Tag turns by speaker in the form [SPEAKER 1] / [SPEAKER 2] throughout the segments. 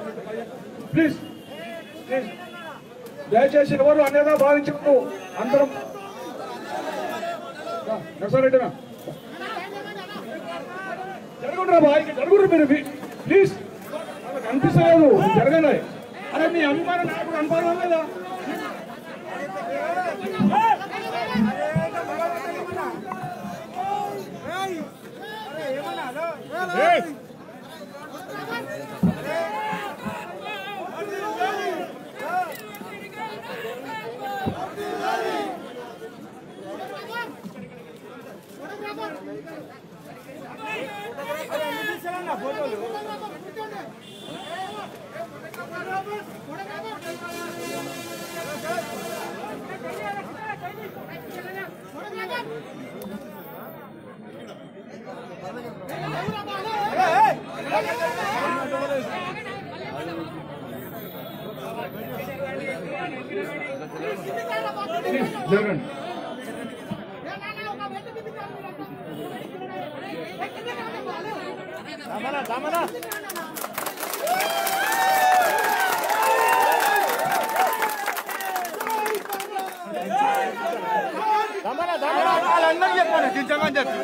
[SPEAKER 1] Please please దయచేసి ఎవరు అనేదా భావించకు అందరం నర్సారెడ్డినా జరగండి బాయ్ జరుగురు మీరు ప్లీజ్ వాళ్ళకి అనిపిస్తలేదు జరగండి అరే మీ అభిమాన నాయకుడు అనుమానం లేదా ప్లీజ్ జరగండి
[SPEAKER 2] వాళ్ళందరూ చెప్పాను దించమని చెప్పి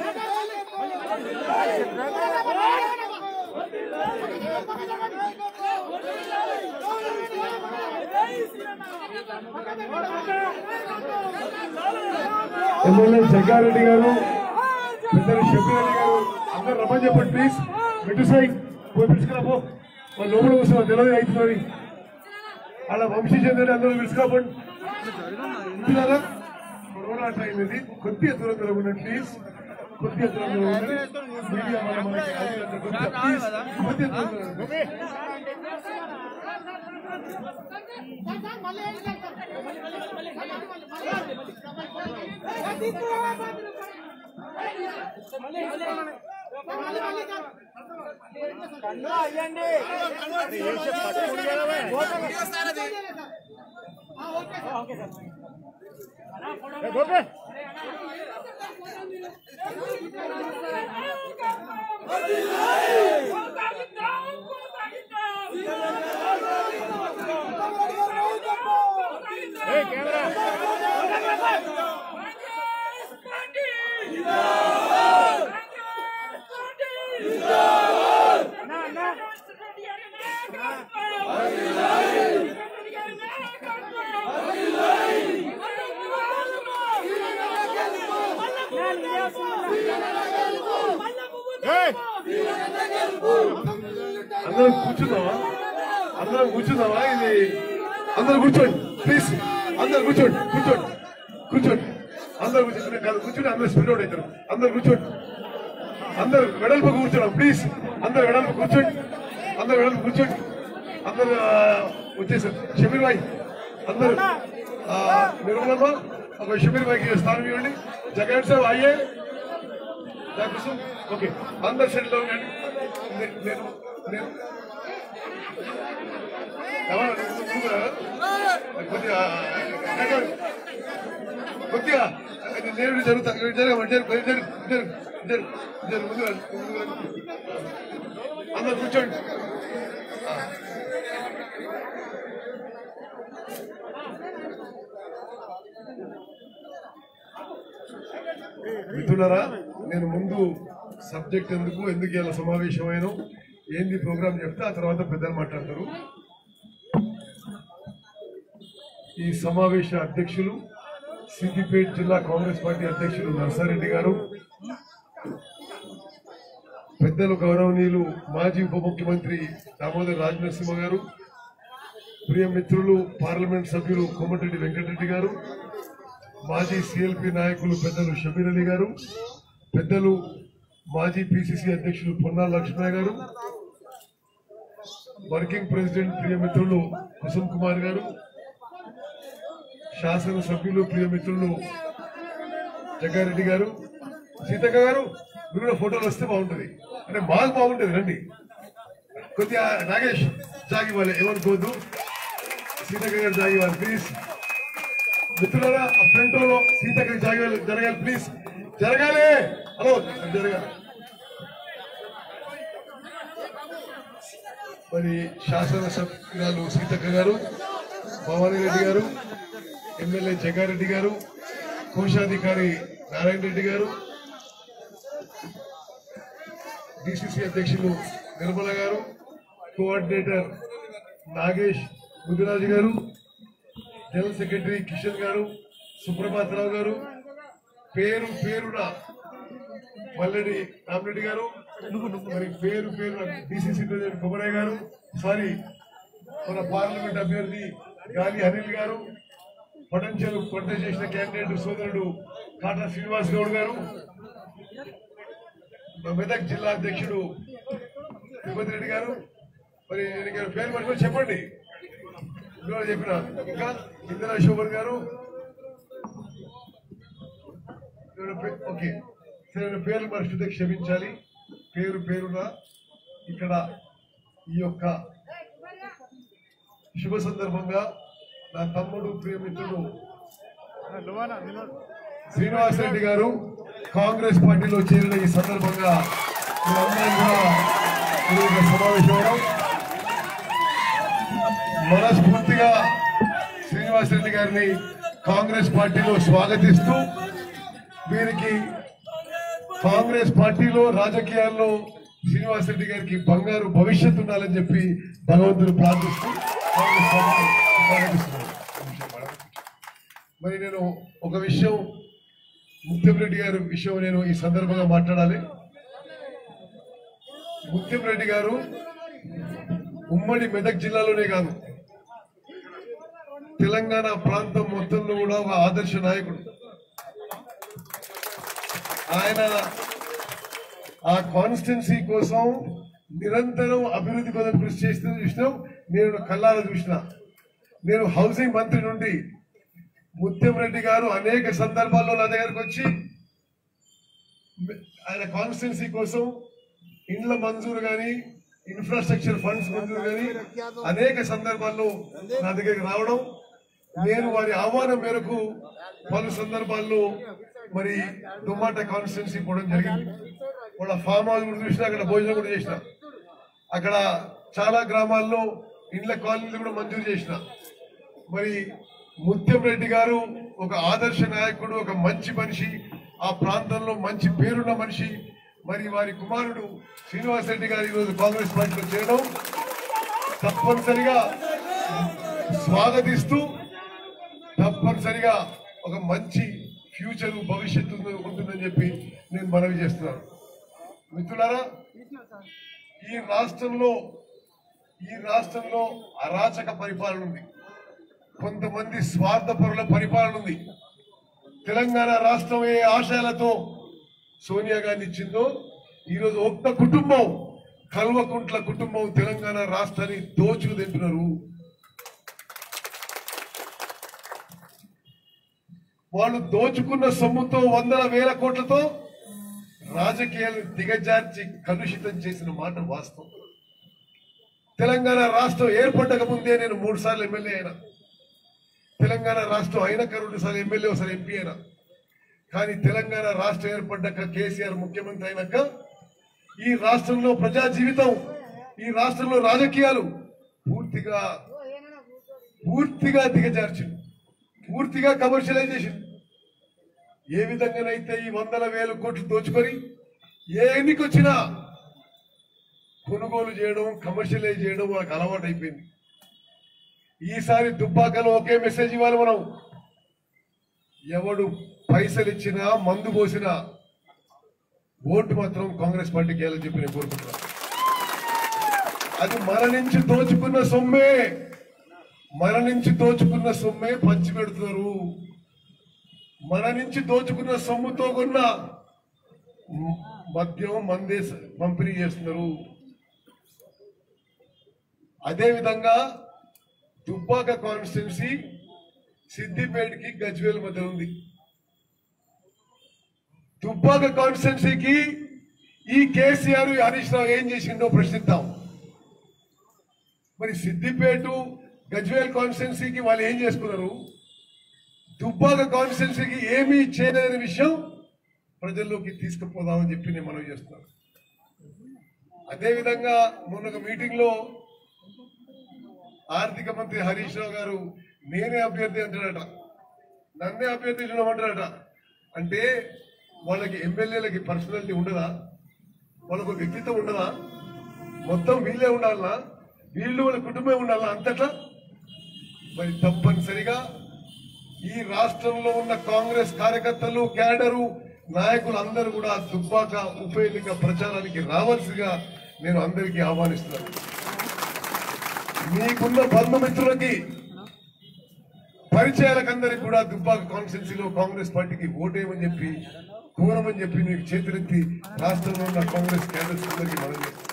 [SPEAKER 1] ఎమ్మెల్యే జగ్గారెడ్డి గారు పెద్దలు షబ్బీర్ అలీ గారు అందరు రమ్మని చెప్పండి ప్లీజ్ మెట్టు సై పోయి పిలుచుకురాపో వాళ్ళ లోపల కూర్చో తెలియదు అవుతున్నది అలా వంశీ చెందని అందరూ పిలుచుకోపండి ఇంటున్నారా కరోనా టైం ఇది కొద్దిగా దూరం దూరం ఉండండి ప్లీజ్ కొద్దిగా దూరం దూరం ఉండండి మీడియా వాళ్ళ మనకి అది అంత కొద్దిగా ప్లీజ్ కొద్దిగా దూరం దూరం ఉండండి. అందరం కూర్చుందామా అందరం కూర్చుందామా ఇది అందరం కూర్చోండి ప్లీజ్ అందరు కూర్చోండి కూర్చోండి కూర్చోండి అందరు కూర్చోండి కాదు కూర్చోండి అందరు స్పీడ్ అవుట్ అవుతారు అందరు కూర్చోండి అందరు వెడల్పు కూర్చోండి ప్లీజ్ అందరు వెడల్పు కూర్చోండి అందరు వెడల్పు కూర్చోండి అందరు ఆ, వచ్చేసారు షమీర్ భాయ్ అందరు ఆ, నిర్మలమ్మ ఒక షమీర్ భాయ్కి స్థానం ఇవ్వండి జగన్ సార్ అయ్యే దానికోసం ఓకే అందరు సెటిల్ అవ్వండి నే- నేను నేను ఎవరు? నువ్వు కూడా? కొద్దిగా కొద్దిగా నేను జరుగుతా జరగమని జరుగు జరుగు జరుగు జరుగు జరుగు ముందుగా ముందుగా అందరు కూర్చోండి ఆ. మిత్రులారా నేను ముందు సబ్జెక్ట్ ఎందుకు ఎందుకు ఇలా సమావేశమైన ఏంది ప్రోగ్రామ్ చెప్తే ఆ తర్వాత పెద్దలు మాట్లాడతారు ఈ సమావేశ అధ్యక్షులు సిద్దిపేట జిల్లా కాంగ్రెస్ పార్టీ అధ్యక్షులు నర్సారెడ్డి గారు పెద్దలు గౌరవనీయులు మాజీ ఉప ముఖ్యమంత్రి దామోదర్ రాజనరసింహ గారు ప్రియ మిత్రులు పార్లమెంట్ సభ్యులు కోమటిరెడ్డి వెంకటరెడ్డి గారు మాజీ సిఎల్పి నాయకులు పెద్దలు షబీర్ అలీ గారు పెద్దలు మాజీ పిసిసి అధ్యక్షులు పొన్నాల లక్ష్మయ్య గారు వర్కింగ్ ప్రెసిడెంట్ ప్రియ మిత్రులు కుసుమ్ కుమార్ గారు శాసన సభ్యులు ప్రియ మిత్రులు జగ్గారెడ్డి గారు సీతక్క గారు మీరు కూడా ఫోటోలు వస్తే బాగుంటుంది అంటే మాకు బాగుంటుంది రండి కొద్దిగా నాగేష్ జాగివ్వాలి ఏమనుకోవద్దు సీతక్క గారు జాగివ్వాలి ప్లీజ్ మిత్రులారా ఆ ఫ్రంట్ లో సీతకి జరగాలి జరగాలి ప్లీజ్ జరగాలి హలో జరగాలి మరి శాసనసభ్యురాలు సీతక్క గారు భవానీ రెడ్డి గారు ఎమ్మెల్యే జగ్గారెడ్డి గారు కోశాధికారి నారాయణ రెడ్డి గారు డిసిసి అధ్యక్షులు నిర్మల గారు కోఆర్డినేటర్ నాగేష్ ముదిరాజు గారు జనరల్ సెక్రటరీ కిషన్ గారు సుప్రభాతరావు గారు పేరు పేరున మల్లెడి రామరెడ్డి గారు మరి పేరు పేరు డిసిసి ప్రెసిడెంట్ కుమరయ్య గారు సారీ మన పార్లమెంట్ అభ్యర్థి గాలి అనిల్ గారు పొటెన్షియల్ కొంట చేసిన క్యాండిడేట్ సోదరుడు కాటా శ్రీనివాస్ గౌడ్ గారు మా మెదక్ జిల్లా అధ్యక్షుడు తిరుపతి రెడ్డి గారు మరి నేను ఇక్కడ పేరు పట్టుకొని చెప్పండి ఇందులో చెప్పిన ఇంకా ఇందిరా శోభన్ గారు నేను పే- ఓకే సరే నేను పేరు మనుషులతో క్షమించాలి పేరు పేరున ఇక్కడ ఈ యొక్క శుభ సందర్భంగా నా తమ్ముడు ప్రియమిత్రుడు శ్రీనివాస్ రెడ్డి గారు కాంగ్రెస్ పార్టీలో చేరిన ఈ సందర్భంగా మేమందరం కూడా ఈరోజు సమావేశమవడం మనస్ఫూర్తిగా శ్రీనివాస్ రెడ్డి గారిని కాంగ్రెస్ పార్టీలో స్వాగతిస్తూ వీరికి కాంగ్రెస్ పార్టీలో రాజకీయాల్లో శ్రీనివాస్ రెడ్డి గారికి బంగారు భవిష్యత్తు ఉండాలని చెప్పి భగవంతుడు ప్రార్థిస్తూ కాంగ్రెస్ పార్టీలో స్వాగతిస్తున్నాను మరి నేను ఒక విషయం ముత్యం రెడ్డి గారి విషయం నేను ఈ సందర్భంగా మాట్లాడాలి ముత్యం రెడ్డి గారు ఉమ్మడి మెదక్ జిల్లాలోనే కాదు తెలంగాణ ప్రాంతం మొత్తంలో కూడా ఒక ఆదర్శ నాయకుడు ఆయన ఆ కాన్స్టిట్యున్సీ కోసం నిరంతరం అభివృద్ధి కోసం కృషి చేస్తున్న చూసినాం నేను కళ్ళారా చూసిన నేను హౌసింగ్ మంత్రి నుండి ముత్యం రెడ్డి గారు అనేక సందర్భాల్లో నా దగ్గరకు వచ్చి ఆయన కాన్స్టిట్యున్సీ కోసం ఇండ్ల మంజూరు గాని ఇన్ఫ్రాస్ట్రక్చర్ ఫండ్స్ మంజూరు గాని అనేక సందర్భాల్లో నా దగ్గరికి రావడం నేను వారి ఆహ్వానం మేరకు పలు సందర్భాల్లో మరి దుమ్మాట కాన్స్టిట్యున్సీ పోవడం జరిగింది వాళ్ళ ఫామ్ హౌస్ కూడా చూసిన అక్కడ భోజనం కూడా చేసిన అక్కడ చాలా గ్రామాల్లో ఇండ్ల కాలనీలు కూడా మంజూరు చేసిన మరి ముత్యం రెడ్డి గారు ఒక ఆదర్శ నాయకుడు ఒక మంచి మనిషి ఆ ప్రాంతంలో మంచి పేరున్న మనిషి మరి వారి కుమారుడు శ్రీనివాస్ రెడ్డి గారు ఈరోజు కాంగ్రెస్ పార్టీలో చేరడం తప్పనిసరిగా స్వాగతిస్తూ తప్పనిసరిగా ఒక మంచి ఫ్యూచర్ భవిష్యత్తు ఉంటుందని చెప్పి నేను మనవి చేస్తున్నాను మిత్రులారా ఈ రాష్ట్రంలో ఈ రాష్ట్రంలో అరాచక పరిపాలన ఉంది కొంతమంది స్వార్థపరుల పరిపాలన ఉంది తెలంగాణ రాష్ట్రం ఏ ఆశయాలతో సోనియా గాంధీ ఇచ్చిందో ఈరోజు ఒక్క కుటుంబం కల్వకుంట్ల కుటుంబం తెలంగాణ రాష్ట్రాన్ని దోచుకు తింటున్నారు వాళ్ళు దోచుకున్న సొమ్ముతో వందల వేల కోట్లతో రాజకీయాలు దిగజార్చి కలుషితం చేసిన మాట వాస్తవం తెలంగాణ రాష్ట్రం ఏర్పడక ముందే నేను మూడు సార్లు ఎమ్మెల్యే అయినా తెలంగాణ రాష్ట్రం అయినాక రెండు సార్లు ఎమ్మెల్యే ఒకసారి ఎంపీ అయినా కానీ తెలంగాణ రాష్ట్రం ఏర్పడ్డాక కేసీఆర్ ముఖ్యమంత్రి అయినాక ఈ రాష్ట్రంలో ప్రజా జీవితం ఈ రాష్ట్రంలో రాజకీయాలు పూర్తిగా పూర్తిగా దిగజార్చింది పూర్తిగా కమర్షియలైజేషన్ ఏ విధంగానైతే ఈ వందల వేల కోట్లు దోచుకొని ఏ ఎన్నికొచ్చినా కొనుగోలు చేయడం కమర్షియలైజ్ చేయడం మనకు అలవాటు అయిపోయింది ఈసారి దుబ్బాకలో ఒకే మెసేజ్ ఇవ్వాలి మనం ఎవడు పైసలు ఇచ్చినా మందు పోసినా ఓటు మాత్రం కాంగ్రెస్ పార్టీకి వేయాలని చెప్పి నేను కోరుకుంటున్నాను అది మన నుంచి దోచుకున్న సొమ్మే మన నుంచి దోచుకున్న సొమ్మే పంచి పెడుతున్నారు మన నుంచి దోచుకున్న సొమ్ముతో కొన్న మ- మద్యం మందే స- పంపిణీ చేస్తున్నారు అదే విధంగా దుబ్బాక కాన్స్టిట్యున్సీ సిద్దిపేటకి గజ్వేల్ మధ్య ఉంది దుబ్బాక కాన్స్టిట్యున్సీకి ఈ కేసీఆర్ ఈ హరీష్ రావు ఏం చేసిండో ప్రశ్నిద్దాం మరి సిద్దిపేట గజ్వేల్ కాన్స్టిట్యున్సీకి వాళ్ళు ఏం చేసుకున్నారు దుబ్బాక కాన్స్టిట్యున్సీకి ఏమీ చేయలేని విషయం ప్రజల్లోకి తీసుకుపోదామని చెప్పి నేను మనవి చేస్తున్నాను అదేవిధంగా మొన్న ఒక మీటింగ్ లో ఆర్థిక మంత్రి హరీష్ రావు గారు నేనే అభ్యర్థి అంటాడట నన్నే అభ్యర్థి చూడమంటాడట అంటే వాళ్ళకి ఎమ్మెల్యేలకి పర్సనాలిటీ ఉండదా వాళ్ళకు ఒక వ్యక్తిత్వం ఉండదా మొత్తం వీళ్ళే ఉండాలనా వీళ్ళు వాళ్ళ కుటుంబం ఉండాలనా అంతట్లా మరి తప్పనిసరిగా ఈ రాష్ట్రంలో ఉన్న కాంగ్రెస్ కార్యకర్తలు క్యాడరు నాయకులు అందరూ కూడా దుబ్బాక ఉప ఎన్నిక ప్రచారానికి రావాల్సిగా నేను అందరికీ ఆహ్వానిస్తున్నాను మీకున్న బంధుమిత్రులకి పరిచయాలకందరికి కూడా దుబ్బాక కాన్స్టిట్యున్సీలో కాంగ్రెస్ పార్టీకి ఓటేయమని చెప్పి కోరమని చెప్పి మీకు చేతులెత్తి రాష్ట్రంలో ఉన్న కాంగ్రెస్ క్యాడర్స్ అందరికీ మనం చేస్తాం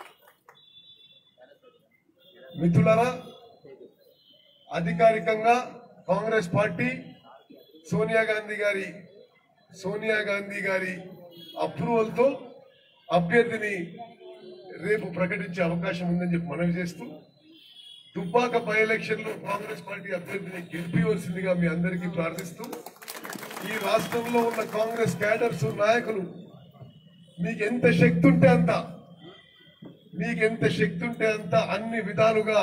[SPEAKER 1] మిత్రులారా అధికారికంగా కాంగ్రెస్ పార్టీ సోనియా గాంధీ గారి సోనియా గాంధీ గారి అప్రూవల్ తో అభ్యర్థిని రేపు ప్రకటించే అవకాశం ఉందని చెప్పి మనవి చేస్తూ దుబ్బాక బై ఎలక్షన్ లో కాంగ్రెస్ పార్టీ అభ్యర్థిని గెలిపివలసిందిగా మీ అందరికీ ప్రార్థిస్తూ ఈ రాష్ట్రంలో ఉన్న కాంగ్రెస్ క్యాడర్స్ నాయకులు మీకు ఎంత శక్తి ఉంటే అంత మీకు ఎంత శక్తి ఉంటే అంత అన్ని విధాలుగా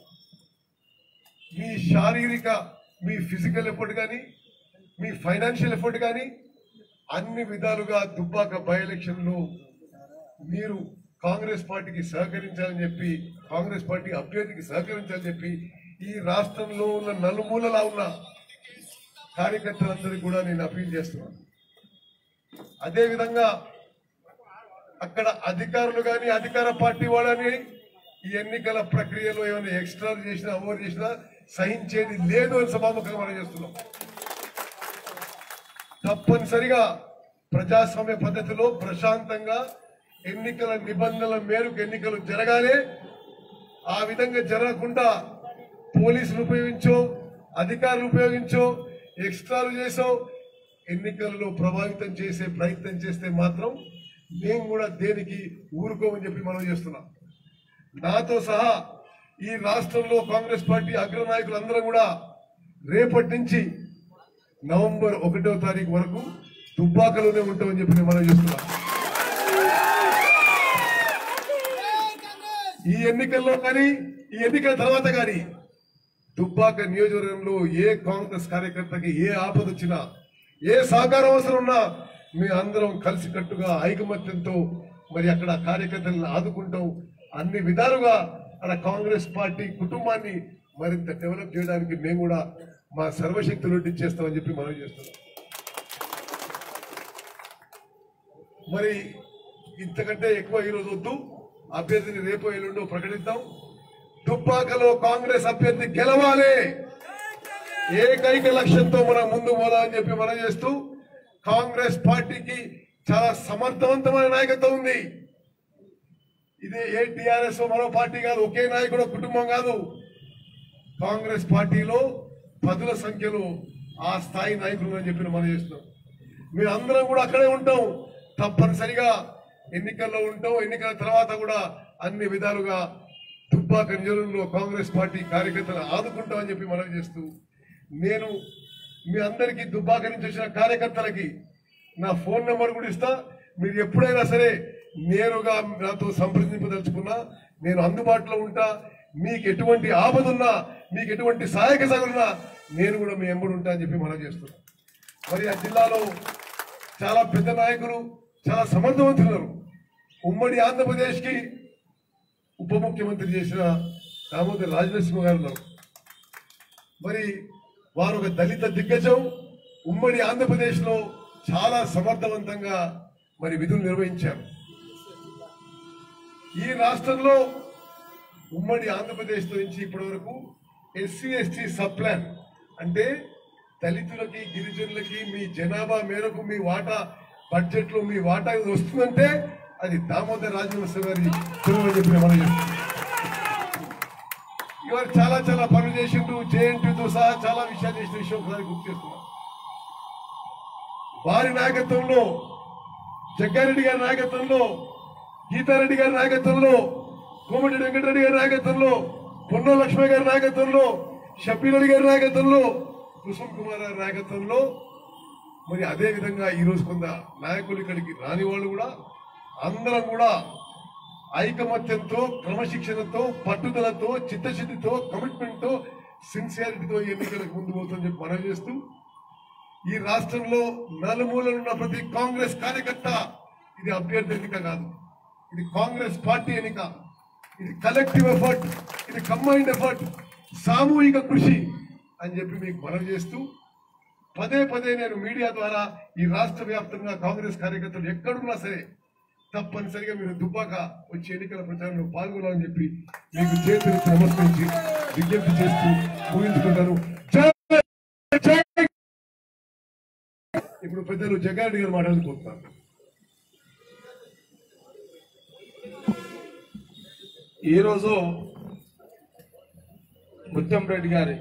[SPEAKER 1] మీ శారీరక మీ ఫిజికల్ ఎఫర్ట్ కానీ మీ ఫైనాన్షియల్ ఎఫర్ట్ కానీ అన్ని విధాలుగా దుబ్బాక బై ఎలక్షన్ లో మీరు కాంగ్రెస్ పార్టీకి సహకరించాలని చెప్పి కాంగ్రెస్ పార్టీ అభ్యర్థికి సహకరించాలని చెప్పి ఈ రాష్ట్రంలో ఉన్న నలుమూలలా ఉన్న కార్యకర్తలందరికీ కూడా నేను అపీల్ చేస్తున్నాను అదే విధంగా అక్కడ అధికారులు కానీ అధికార పార్టీ వాళ్ళని ఈ ఎన్నికల ప్రక్రియలో ఏమైనా ఎక్స్ట్రా చేసినా ఓవర్ చేసినా సహించేది లేదు అని సభాముఖంగా మనం చేస్తున్నాం తప్పనిసరిగా ప్రజాస్వామ్య పద్ధతిలో ప్రశాంతంగా ఎన్నికల నిబంధనల మేరకు ఎన్నికలు జరగాలి ఆ విధంగా జరగకుండా పోలీసులు ఉపయోగించో అధికారులు ఉపయోగించో ఎక్స్ట్రాలు చేసో ఎన్నికలలో ప్రభావితం చేసే ప్రయత్నం చేస్తే మాత్రం మేము కూడా దేనికి ఊరుకోమని చెప్పి మనం చేస్తున్నాం నాతో సహా ఈ రాష్ట్రంలో కాంగ్రెస్ పార్టీ అగ్రనాయకులు అందరం కూడా రేపటి నుంచి నవంబర్ ఒకటో తారీఖు వరకు దుబ్బాకలోనే ఉంటామని చెప్పి నేను మనం చేస్తున్నాం ఈ ఎన్నికల్లో కానీ ఈ ఎన్నికల తర్వాత కానీ దుబ్బాక నియోజకవర్గంలో ఏ కాంగ్రెస్ కార్యకర్తకి ఏ ఆపద వచ్చినా ఏ సహకారం అవసరం ఉన్నా మీ అందరం కలిసికట్టుగా ఐకమత్యంతో మరి అక్కడ కార్యకర్తలను ఆదుకుంటాం అన్ని విధాలుగా అక్కడ కాంగ్రెస్ పార్టీ కుటుంబాన్ని మరింత డెవలప్ చేయడానికి మేము కూడా మా సర్వశక్తులు చేస్తామని చెప్పి మనం చేస్తున్నాం మరి ఇంతకంటే ఎక్కువ ఈరోజు వద్దు అభ్యర్థిని రేపు ఎల్లుండో ప్రకటిద్దాం దుబ్బాకలో కాంగ్రెస్ అభ్యర్థి గెలవాలి ఏకైక లక్ష్యంతో మనం ముందు పోదామని చెప్పి మనం చేస్తూ కాంగ్రెస్ పార్టీకి చాలా సమర్థవంతమైన నాయకత్వం ఉంది ఇది ఏ టిఆర్ఎస్ మరో పార్టీ కాదు ఒకే నాయకుడు కుటుంబం కాదు కాంగ్రెస్ పార్టీలో పదుల సంఖ్యలో ఆ స్థాయి నాయకులు అని చెప్పి మనం చేస్తున్నాం మీరు అందరం కూడా అక్కడే ఉంటాం తప్పనిసరిగా ఎన్నికల్లో ఉంటాం ఎన్నికల తర్వాత కూడా అన్ని విధాలుగా దుబ్బాక నియోజకవర్గంలో కాంగ్రెస్ పార్టీ కార్యకర్తలు ఆదుకుంటామని చెప్పి మనం చేస్తూ నేను మీ అందరికీ దుబ్బాక నుంచి వచ్చిన కార్యకర్తలకి నా ఫోన్ నెంబర్ కూడా ఇస్తా మీరు ఎప్పుడైనా సరే నేరుగా నాతో సంప్రదింపదలుచుకున్నా నేను అందుబాటులో ఉంటా మీకు ఎటువంటి ఆపద ఉన్నా మీకు ఎటువంటి సహాయక సహకరున్నా నేను కూడా మీ ఎంబడి ఉంటా అని చెప్పి మనం చేస్తున్నాం మరి ఆ జిల్లాలో చాలా పెద్ద నాయకులు చాలా సమర్థవంతున్నారు ఉమ్మడి ఆంధ్రప్రదేశ్ కి ఉప ముఖ్యమంత్రి చేసిన దామోదర్ రాజనరసింహ గారు ఉన్నారు మరి వారు ఒక దళిత దిగ్గజం ఉమ్మడి ఆంధ్రప్రదేశ్ లో చాలా సమర్థవంతంగా మరి విధులు నిర్వహించారు ఈ రాష్ట్రంలో ఉమ్మడి ఆంధ్రప్రదేశ్ నుంచి ఇప్పటి వరకు ఎస్సీ ఎస్టీ సబ్ ప్లాన్ అంటే దళితులకి గిరిజనులకి మీ జనాభా మేరకు మీ వాటా బడ్జెట్ లో మీ వాటా ఇది వస్తుందంటే అది దామోదర్ రాజవంశ గారి తెలుగు అని చెప్పి మనం చెప్తున్నాం. ఇవాళ చాలా చాలా పనులు చేసిండు జేఎన్టీతో సహా చాలా విషయాలు చేసిన విషయం ఒకసారి గుర్తు చేస్తున్నాం వారి నాయకత్వంలో జగ్గారెడ్డి గారి నాయకత్వంలో గీతారెడ్డి గారి నాయకత్వంలో కోమటిరెడ్డి వెంకటరెడ్డి గారి నాయకత్వంలో పొన్నో లక్ష్మి గారి నాయకత్వంలో షబ్బీర్ అలీ గారి నాయకత్వంలో కుసుమ్ కుమార్ గారి నాయకత్వంలో మరి అదే విధంగా ఈ రోజు కొంత నాయకులు ఇక్కడికి రాని వాళ్ళు కూడా అందరం కూడా ఐకమత్యంతో క్రమశిక్షణతో పట్టుదలతో చిత్తశుద్ధితో కమిట్మెంట్ తో సిన్సియారిటీతో ఎన్నికలకు ముందు పోతుందని చెప్పి మనం చేస్తూ ఈ రాష్ట్రంలో నలుమూలలు ఉన్న ప్రతి కాంగ్రెస్ కార్యకర్త ఇది అభ్యర్థి ఎన్నిక కాదు ఇది కాంగ్రెస్ పార్టీ ఎన్నిక ఇది కలెక్టివ్ ఎఫర్ట్ ఇది కంబైన్డ్ ఎఫర్ట్ సామూహిక కృషి అని చెప్పి మీకు మనం చేస్తూ పదే పదే నేను మీడియా ద్వారా ఈ రాష్ట్ర వ్యాప్తంగా కాంగ్రెస్ కార్యకర్తలు ఎక్కడున్నా సరే తప్పనిసరిగా మీరు దుబ్బాక వచ్చి ఎన్నికల ప్రచారంలో పాల్గొనాలని చెప్పి మీకు చేతులకు నమస్కరించి విజ్ఞప్తి చేస్తూ ఊహించుకుంటాను జై జై ఇప్పుడు పెద్దలు జగ్గారెడ్డి గారు మాట్లాడుకుంటున్నారు
[SPEAKER 3] ఈరోజు ముత్యం రెడ్డి గారి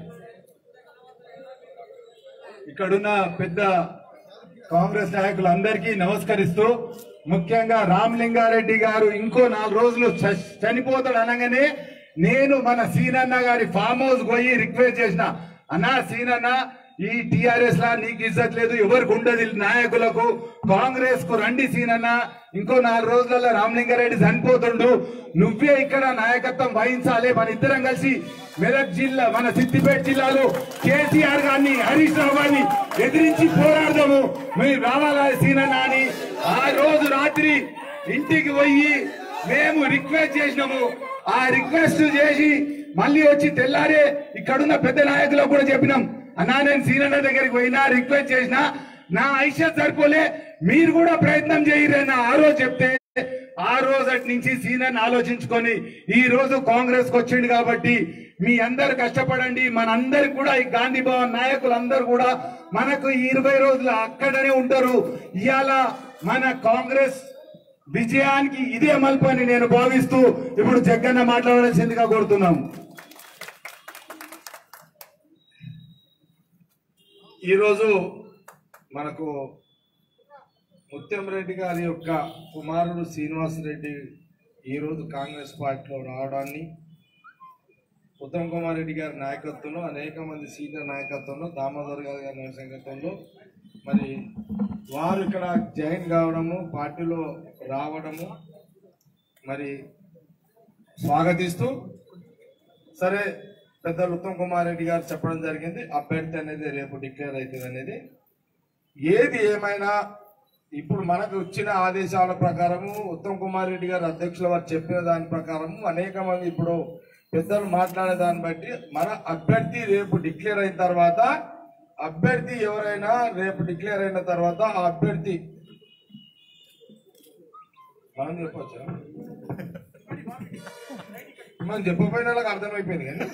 [SPEAKER 3] ఇక్కడున్న పెద్ద కాంగ్రెస్ నాయకులందరికీ నమస్కరిస్తూ ముఖ్యంగా రామలింగారెడ్డి గారు ఇంకో నాలుగు రోజులు చ- చనిపోతాడు అనగానే నేను మన సీనన్న గారి ఫామ్ హౌస్ పోయి రిక్వెస్ట్ చేసిన అన్నా సీనన్న ఈ టిఆర్ఎస్ లా నీకు ఇజ్జత్ లేదు ఎవరికి ఉండదు నాయకులకు కాంగ్రెస్ కు రండి సీనన్న ఇంకో నాలుగు రోజులలో రామలింగారెడ్డి చనిపోతుండు నువ్వే ఇక్కడ నాయకత్వం వహించాలి మన ఇద్దరం కలిసి మెదక్ జిల్లా మన సిద్దిపేట జిల్లాలో కేసీఆర్ గారిని హరీష్ రావు గారిని ఎదిరించి పోరాడదాము మీరు రావాలా సీనన్న అని ఆ రోజు రాత్రి ఇంటికి పోయి మేము రిక్వెస్ట్ చేసినాము ఆ రిక్వెస్ట్ చేసి మళ్ళీ వచ్చి తెల్లారే ఇక్కడున్న పెద్ద నాయకులకు కూడా చెప్పినాం అన్నా నేను సీనన్న దగ్గరికి పోయినా రిక్వెస్ట్ చేసిన నా ఐషత్ సరిపోలే మీరు కూడా ప్రయత్నం చేయరని ఆ రోజు చెప్తే ఆ రోజు అటు నుంచి సీనన్ ఆలోచించుకొని ఈ రోజు కాంగ్రెస్ కు వచ్చిండు కాబట్టి మీ అందరు కష్టపడండి మనందరికి కూడా ఈ గాంధీ భవన్ నాయకులందరూ కూడా మనకు ఈ ఇరవై రోజులు అక్కడనే ఉంటారు ఇవాళ మన కాంగ్రెస్ విజయానికి ఇదే మలుపు అని నేను భావిస్తూ ఇప్పుడు జగ్గన్న మాట్లాడాల్సిందిగా కోరుతున్నాం ఈరోజు మనకు ముత్యం రెడ్డి గారి యొక్క కుమారుడు శ్రీనివాస్ రెడ్డి ఈరోజు కాంగ్రెస్ పార్టీలో రావడాన్ని ఉత్తమ్ కుమార్ రెడ్డి గారి నాయకత్వంలో అనేక మంది సీనియర్ నాయకత్వంలో దామోదర్ గారి గారి నాయకత్వంలో మరి వారు ఇక్కడ జాయిన్ కావడము పార్టీలో రావడము మరి స్వాగతిస్తూ సరే పెద్దలు ఉత్తమ్ కుమార్ రెడ్డి గారు చెప్పడం జరిగింది అభ్యర్థి అనేది రేపు డిక్లేర్ అవుతుంది అనేది ఏది ఏమైనా ఇప్పుడు మనకు వచ్చిన ఆదేశాల ప్రకారము ఉత్తమ్ కుమార్ రెడ్డి గారు అధ్యక్షుల వారు చెప్పిన దాని ప్రకారము అనేక మంది ఇప్పుడు పెద్దలు మాట్లాడే దాన్ని బట్టి మన అభ్యర్థి రేపు డిక్లేర్ అయిన తర్వాత అభ్యర్థి ఎవరైనా రేపు డిక్లేర్ అయిన తర్వాత ఆ అభ్యర్థి మనం చెప్పొచ్చా మనం చెప్పకపోయిన వాళ్ళకి అర్థమైపోయింది కానీ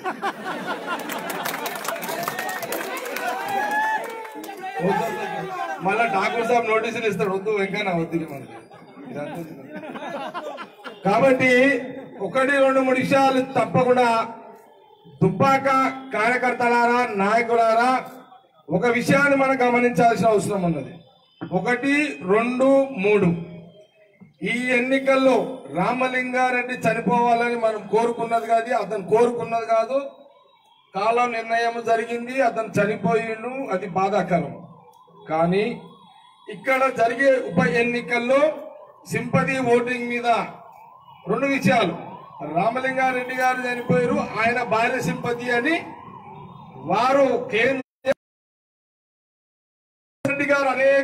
[SPEAKER 3] మళ్ళా ఠాకూర్ సాబ్ నోటీసులు ఇస్తాడు వద్దు వెంకన్న వద్దు మనకి ఇదంతా కాబట్టి ఒకటి రెండు మూడు విషయాలు తప్పకుండా దుబ్బాక కార్యకర్తలారా నాయకులారా ఒక విషయాన్ని మనం గమనించాల్సిన అవసరం ఉన్నది ఒకటి రెండు మూడు ఈ ఎన్నికల్లో రామలింగారెడ్డి చనిపోవాలని మనం కోరుకున్నది కాదు అతను కోరుకున్నది కాదు కాలం నిర్ణయం జరిగింది అతను చనిపోయిండు అది బాధాకరం కానీ ఇక్కడ జరిగే ఉప ఎన్నికల్లో సింపతి ఓటింగ్ మీద రెండు విషయాలు రామలింగారెడ్డి గారు చనిపోయారు ఆయన భార్య సింపతి అని వారు కేంద్ర రెడ్డి గారు అనేక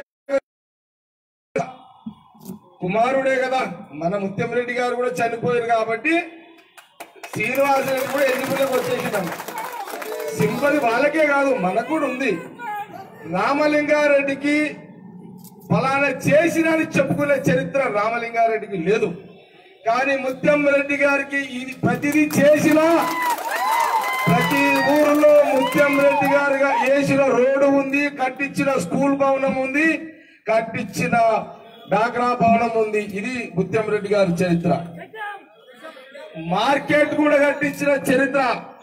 [SPEAKER 3] కుమారుడే కదా మన ముత్యం రెడ్డి గారు కూడా చనిపోయారు కాబట్టి శ్రీనివాస రెడ్డి కూడా ఎన్నికలకు వచ్చేసినాం సింపతి వాళ్ళకే కాదు మనకు కూడా ఉంది రామలింగారెడ్డికి ఫలానా చేసినని చెప్పుకునే చరిత్ర రామలింగారెడ్డికి లేదు కానీ ముత్యం రెడ్డి గారికి ఇది ప్రతిదీ చేసినా ప్రతి ఊరిలో ముత్యం రెడ్డి గారుగా వేసిన రోడ్డు ఉంది కట్టించిన స్కూల్ భవనం ఉంది కట్టించిన డాక్రా భవనం ఉంది ఇది ముత్యం రెడ్డి గారి చరిత్ర మార్కెట్ కూడా కట్టించిన చరిత్ర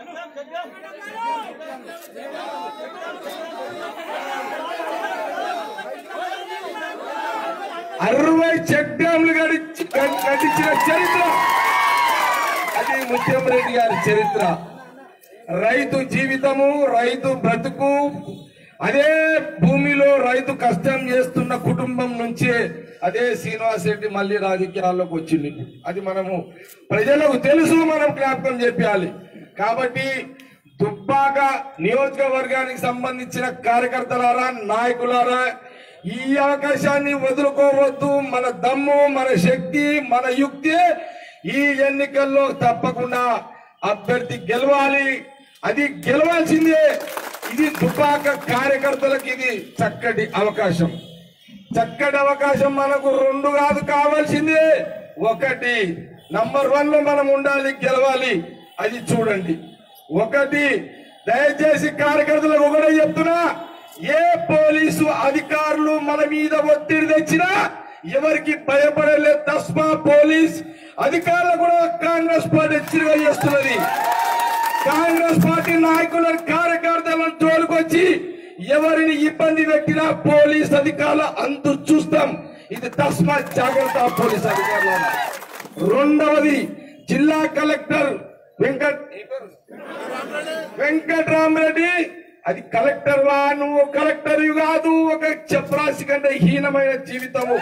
[SPEAKER 3] అరవై చెక్ డ్యాంలు కట్టించి- కట్టించిన చరిత్ర అది ముత్యం రెడ్డి గారి చరిత్ర రైతు జీవితము రైతు బ్రతుకు అదే భూమిలో రైతు కష్టం చేస్తున్న కుటుంబం నుంచే
[SPEAKER 4] అదే శ్రీనివాస్ రెడ్డి మళ్ళీ రాజకీయాల్లోకి వచ్చింది అది మనము ప్రజలకు తెలుసు మనం జ్ఞాపకం చెప్పాలి కాబట్టి దుబ్బాక నియోజకవర్గానికి సంబంధించిన కార్యకర్తలారా నాయకులారా ఈ అవకాశాన్ని వదులుకోవద్దు మన దమ్ము మన శక్తి మన యుక్తి ఈ ఎన్నికల్లో తప్పకుండా అభ్యర్థి గెలవాలి అది గెలవాల్సిందే ఇది దుబ్బాక కార్యకర్తలకు ఇది చక్కటి అవకాశం చక్కటి అవకాశం మనకు రెండు కాదు కావాల్సిందే ఒకటి నంబర్ వన్ లో మనం ఉండాలి గెలవాలి అది చూడండి ఒకటి దయచేసి కార్యకర్తలకు ఒకటే చెప్తున్నా ఏ పోలీసు అధికారులు మన మీద ఒత్తిడి తెచ్చినా ఎవరికి భయపడలేదు తస్మా పోలీస్ అధికారులు కూడా కాంగ్రెస్ పార్టీ హెచ్చరిక చేస్తున్నది కాంగ్రెస్ పార్టీ నాయకులను కార్యకర్తలను తోలుకొచ్చి ఎవరిని ఇబ్బంది పెట్టినా పోలీస్ అధికారులు అంతు చూస్తాం ఇది తస్మా జాగ్రత్త పోలీస్ అధికారులు రెండవది జిల్లా కలెక్టర్ వెంకట్ వెంకట్రామరెడ్డి అది కలెక్టర్ వా నువ్వు కలెక్టర్ కాదు ఒక చపరాశి కంటే హీనమైన జీవితము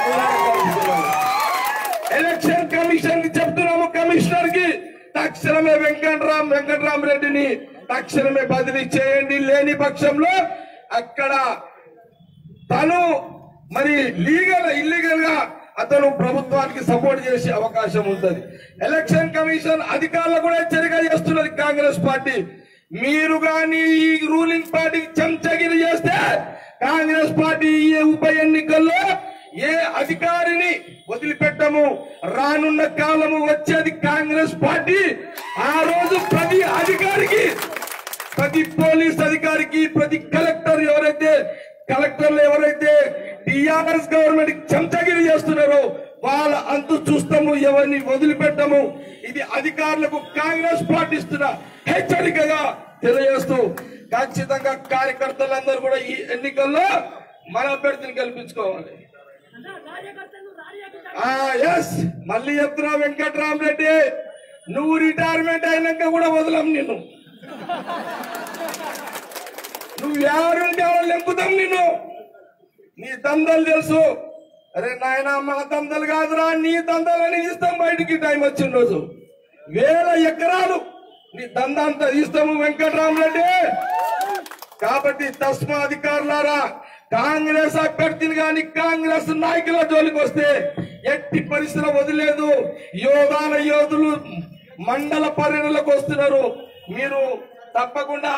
[SPEAKER 4] ఎలక్షన్ కమిషన్ కి చెప్తున్నాము కమిషనర్ కి తక్షణమే వెంకట్రామ్ వెంకట్రామ్ రెడ్డిని తక్షణమే బదిలీ చేయండి లేని పక్షంలో అక్కడ తను మరి లీగల్ ఇల్లీగల్ గా అతను ప్రభుత్వానికి సపోర్ట్ చేసే అవకాశం ఉంటుంది ఎలక్షన్ కమిషన్ అధికారులు కూడా హెచ్చరిక చేస్తున్నది కాంగ్రెస్ పార్టీ మీరు కానీ ఈ రూలింగ్ పార్టీకి చెంచగిరి చేస్తే కాంగ్రెస్ పార్టీ ఈ ఉప ఎన్నికల్లో ఏ అధికారిని వదిలిపెట్టము రానున్న కాలము వచ్చేది కాంగ్రెస్ పార్టీ ఆ రోజు ప్రతి అధికారికి ప్రతి పోలీస్ అధికారికి ప్రతి కలెక్టర్ ఎవరైతే కలెక్టర్లు ఎవరైతే టిఆర్ఎస్ గవర్నమెంట్ చెంచగిరి చేస్తున్నారో వాళ్ళ అంతు చూస్తాము ఎవరిని వదిలిపెట్టము ఇది అధికారులకు కాంగ్రెస్ పార్టీ ఇస్తున్న హెచ్చరికగా తెలియజేస్తూ ఖచ్చితంగా కార్యకర్తలందరూ కూడా ఈ ఎన్నికల్లో మన అభ్యర్థిని గెలిపించుకోవాలి ఎస్ మళ్ళీ చెప్తున్నా వెంకట్రామరెడ్డి నువ్వు రిటైర్మెంట్ అయినాక కూడా వదలం నిన్ను నువ్వు ఎవరుంటే ఎవరు లెంపుతాం నిన్ను నీ దందలు తెలుసు అరే నాయన మా దందలు కాదురా నీ దందలని ఇస్తాం బయటికి టైం వచ్చిన రోజు వేల ఎకరాలు నీ దందంతా ఇస్తాము వెంకట్రామరెడ్డి కాబట్టి తస్మా అధికారులారా కాంగ్రెస్ అభ్యర్థిని గాని కాంగ్రెస్ నాయకుల జోలికి వస్తే ఎట్టి పరిస్థితులు వదిలేదు యోగాల యోధులు మండల పర్యటనలకు వస్తున్నారు మీరు తప్పకుండా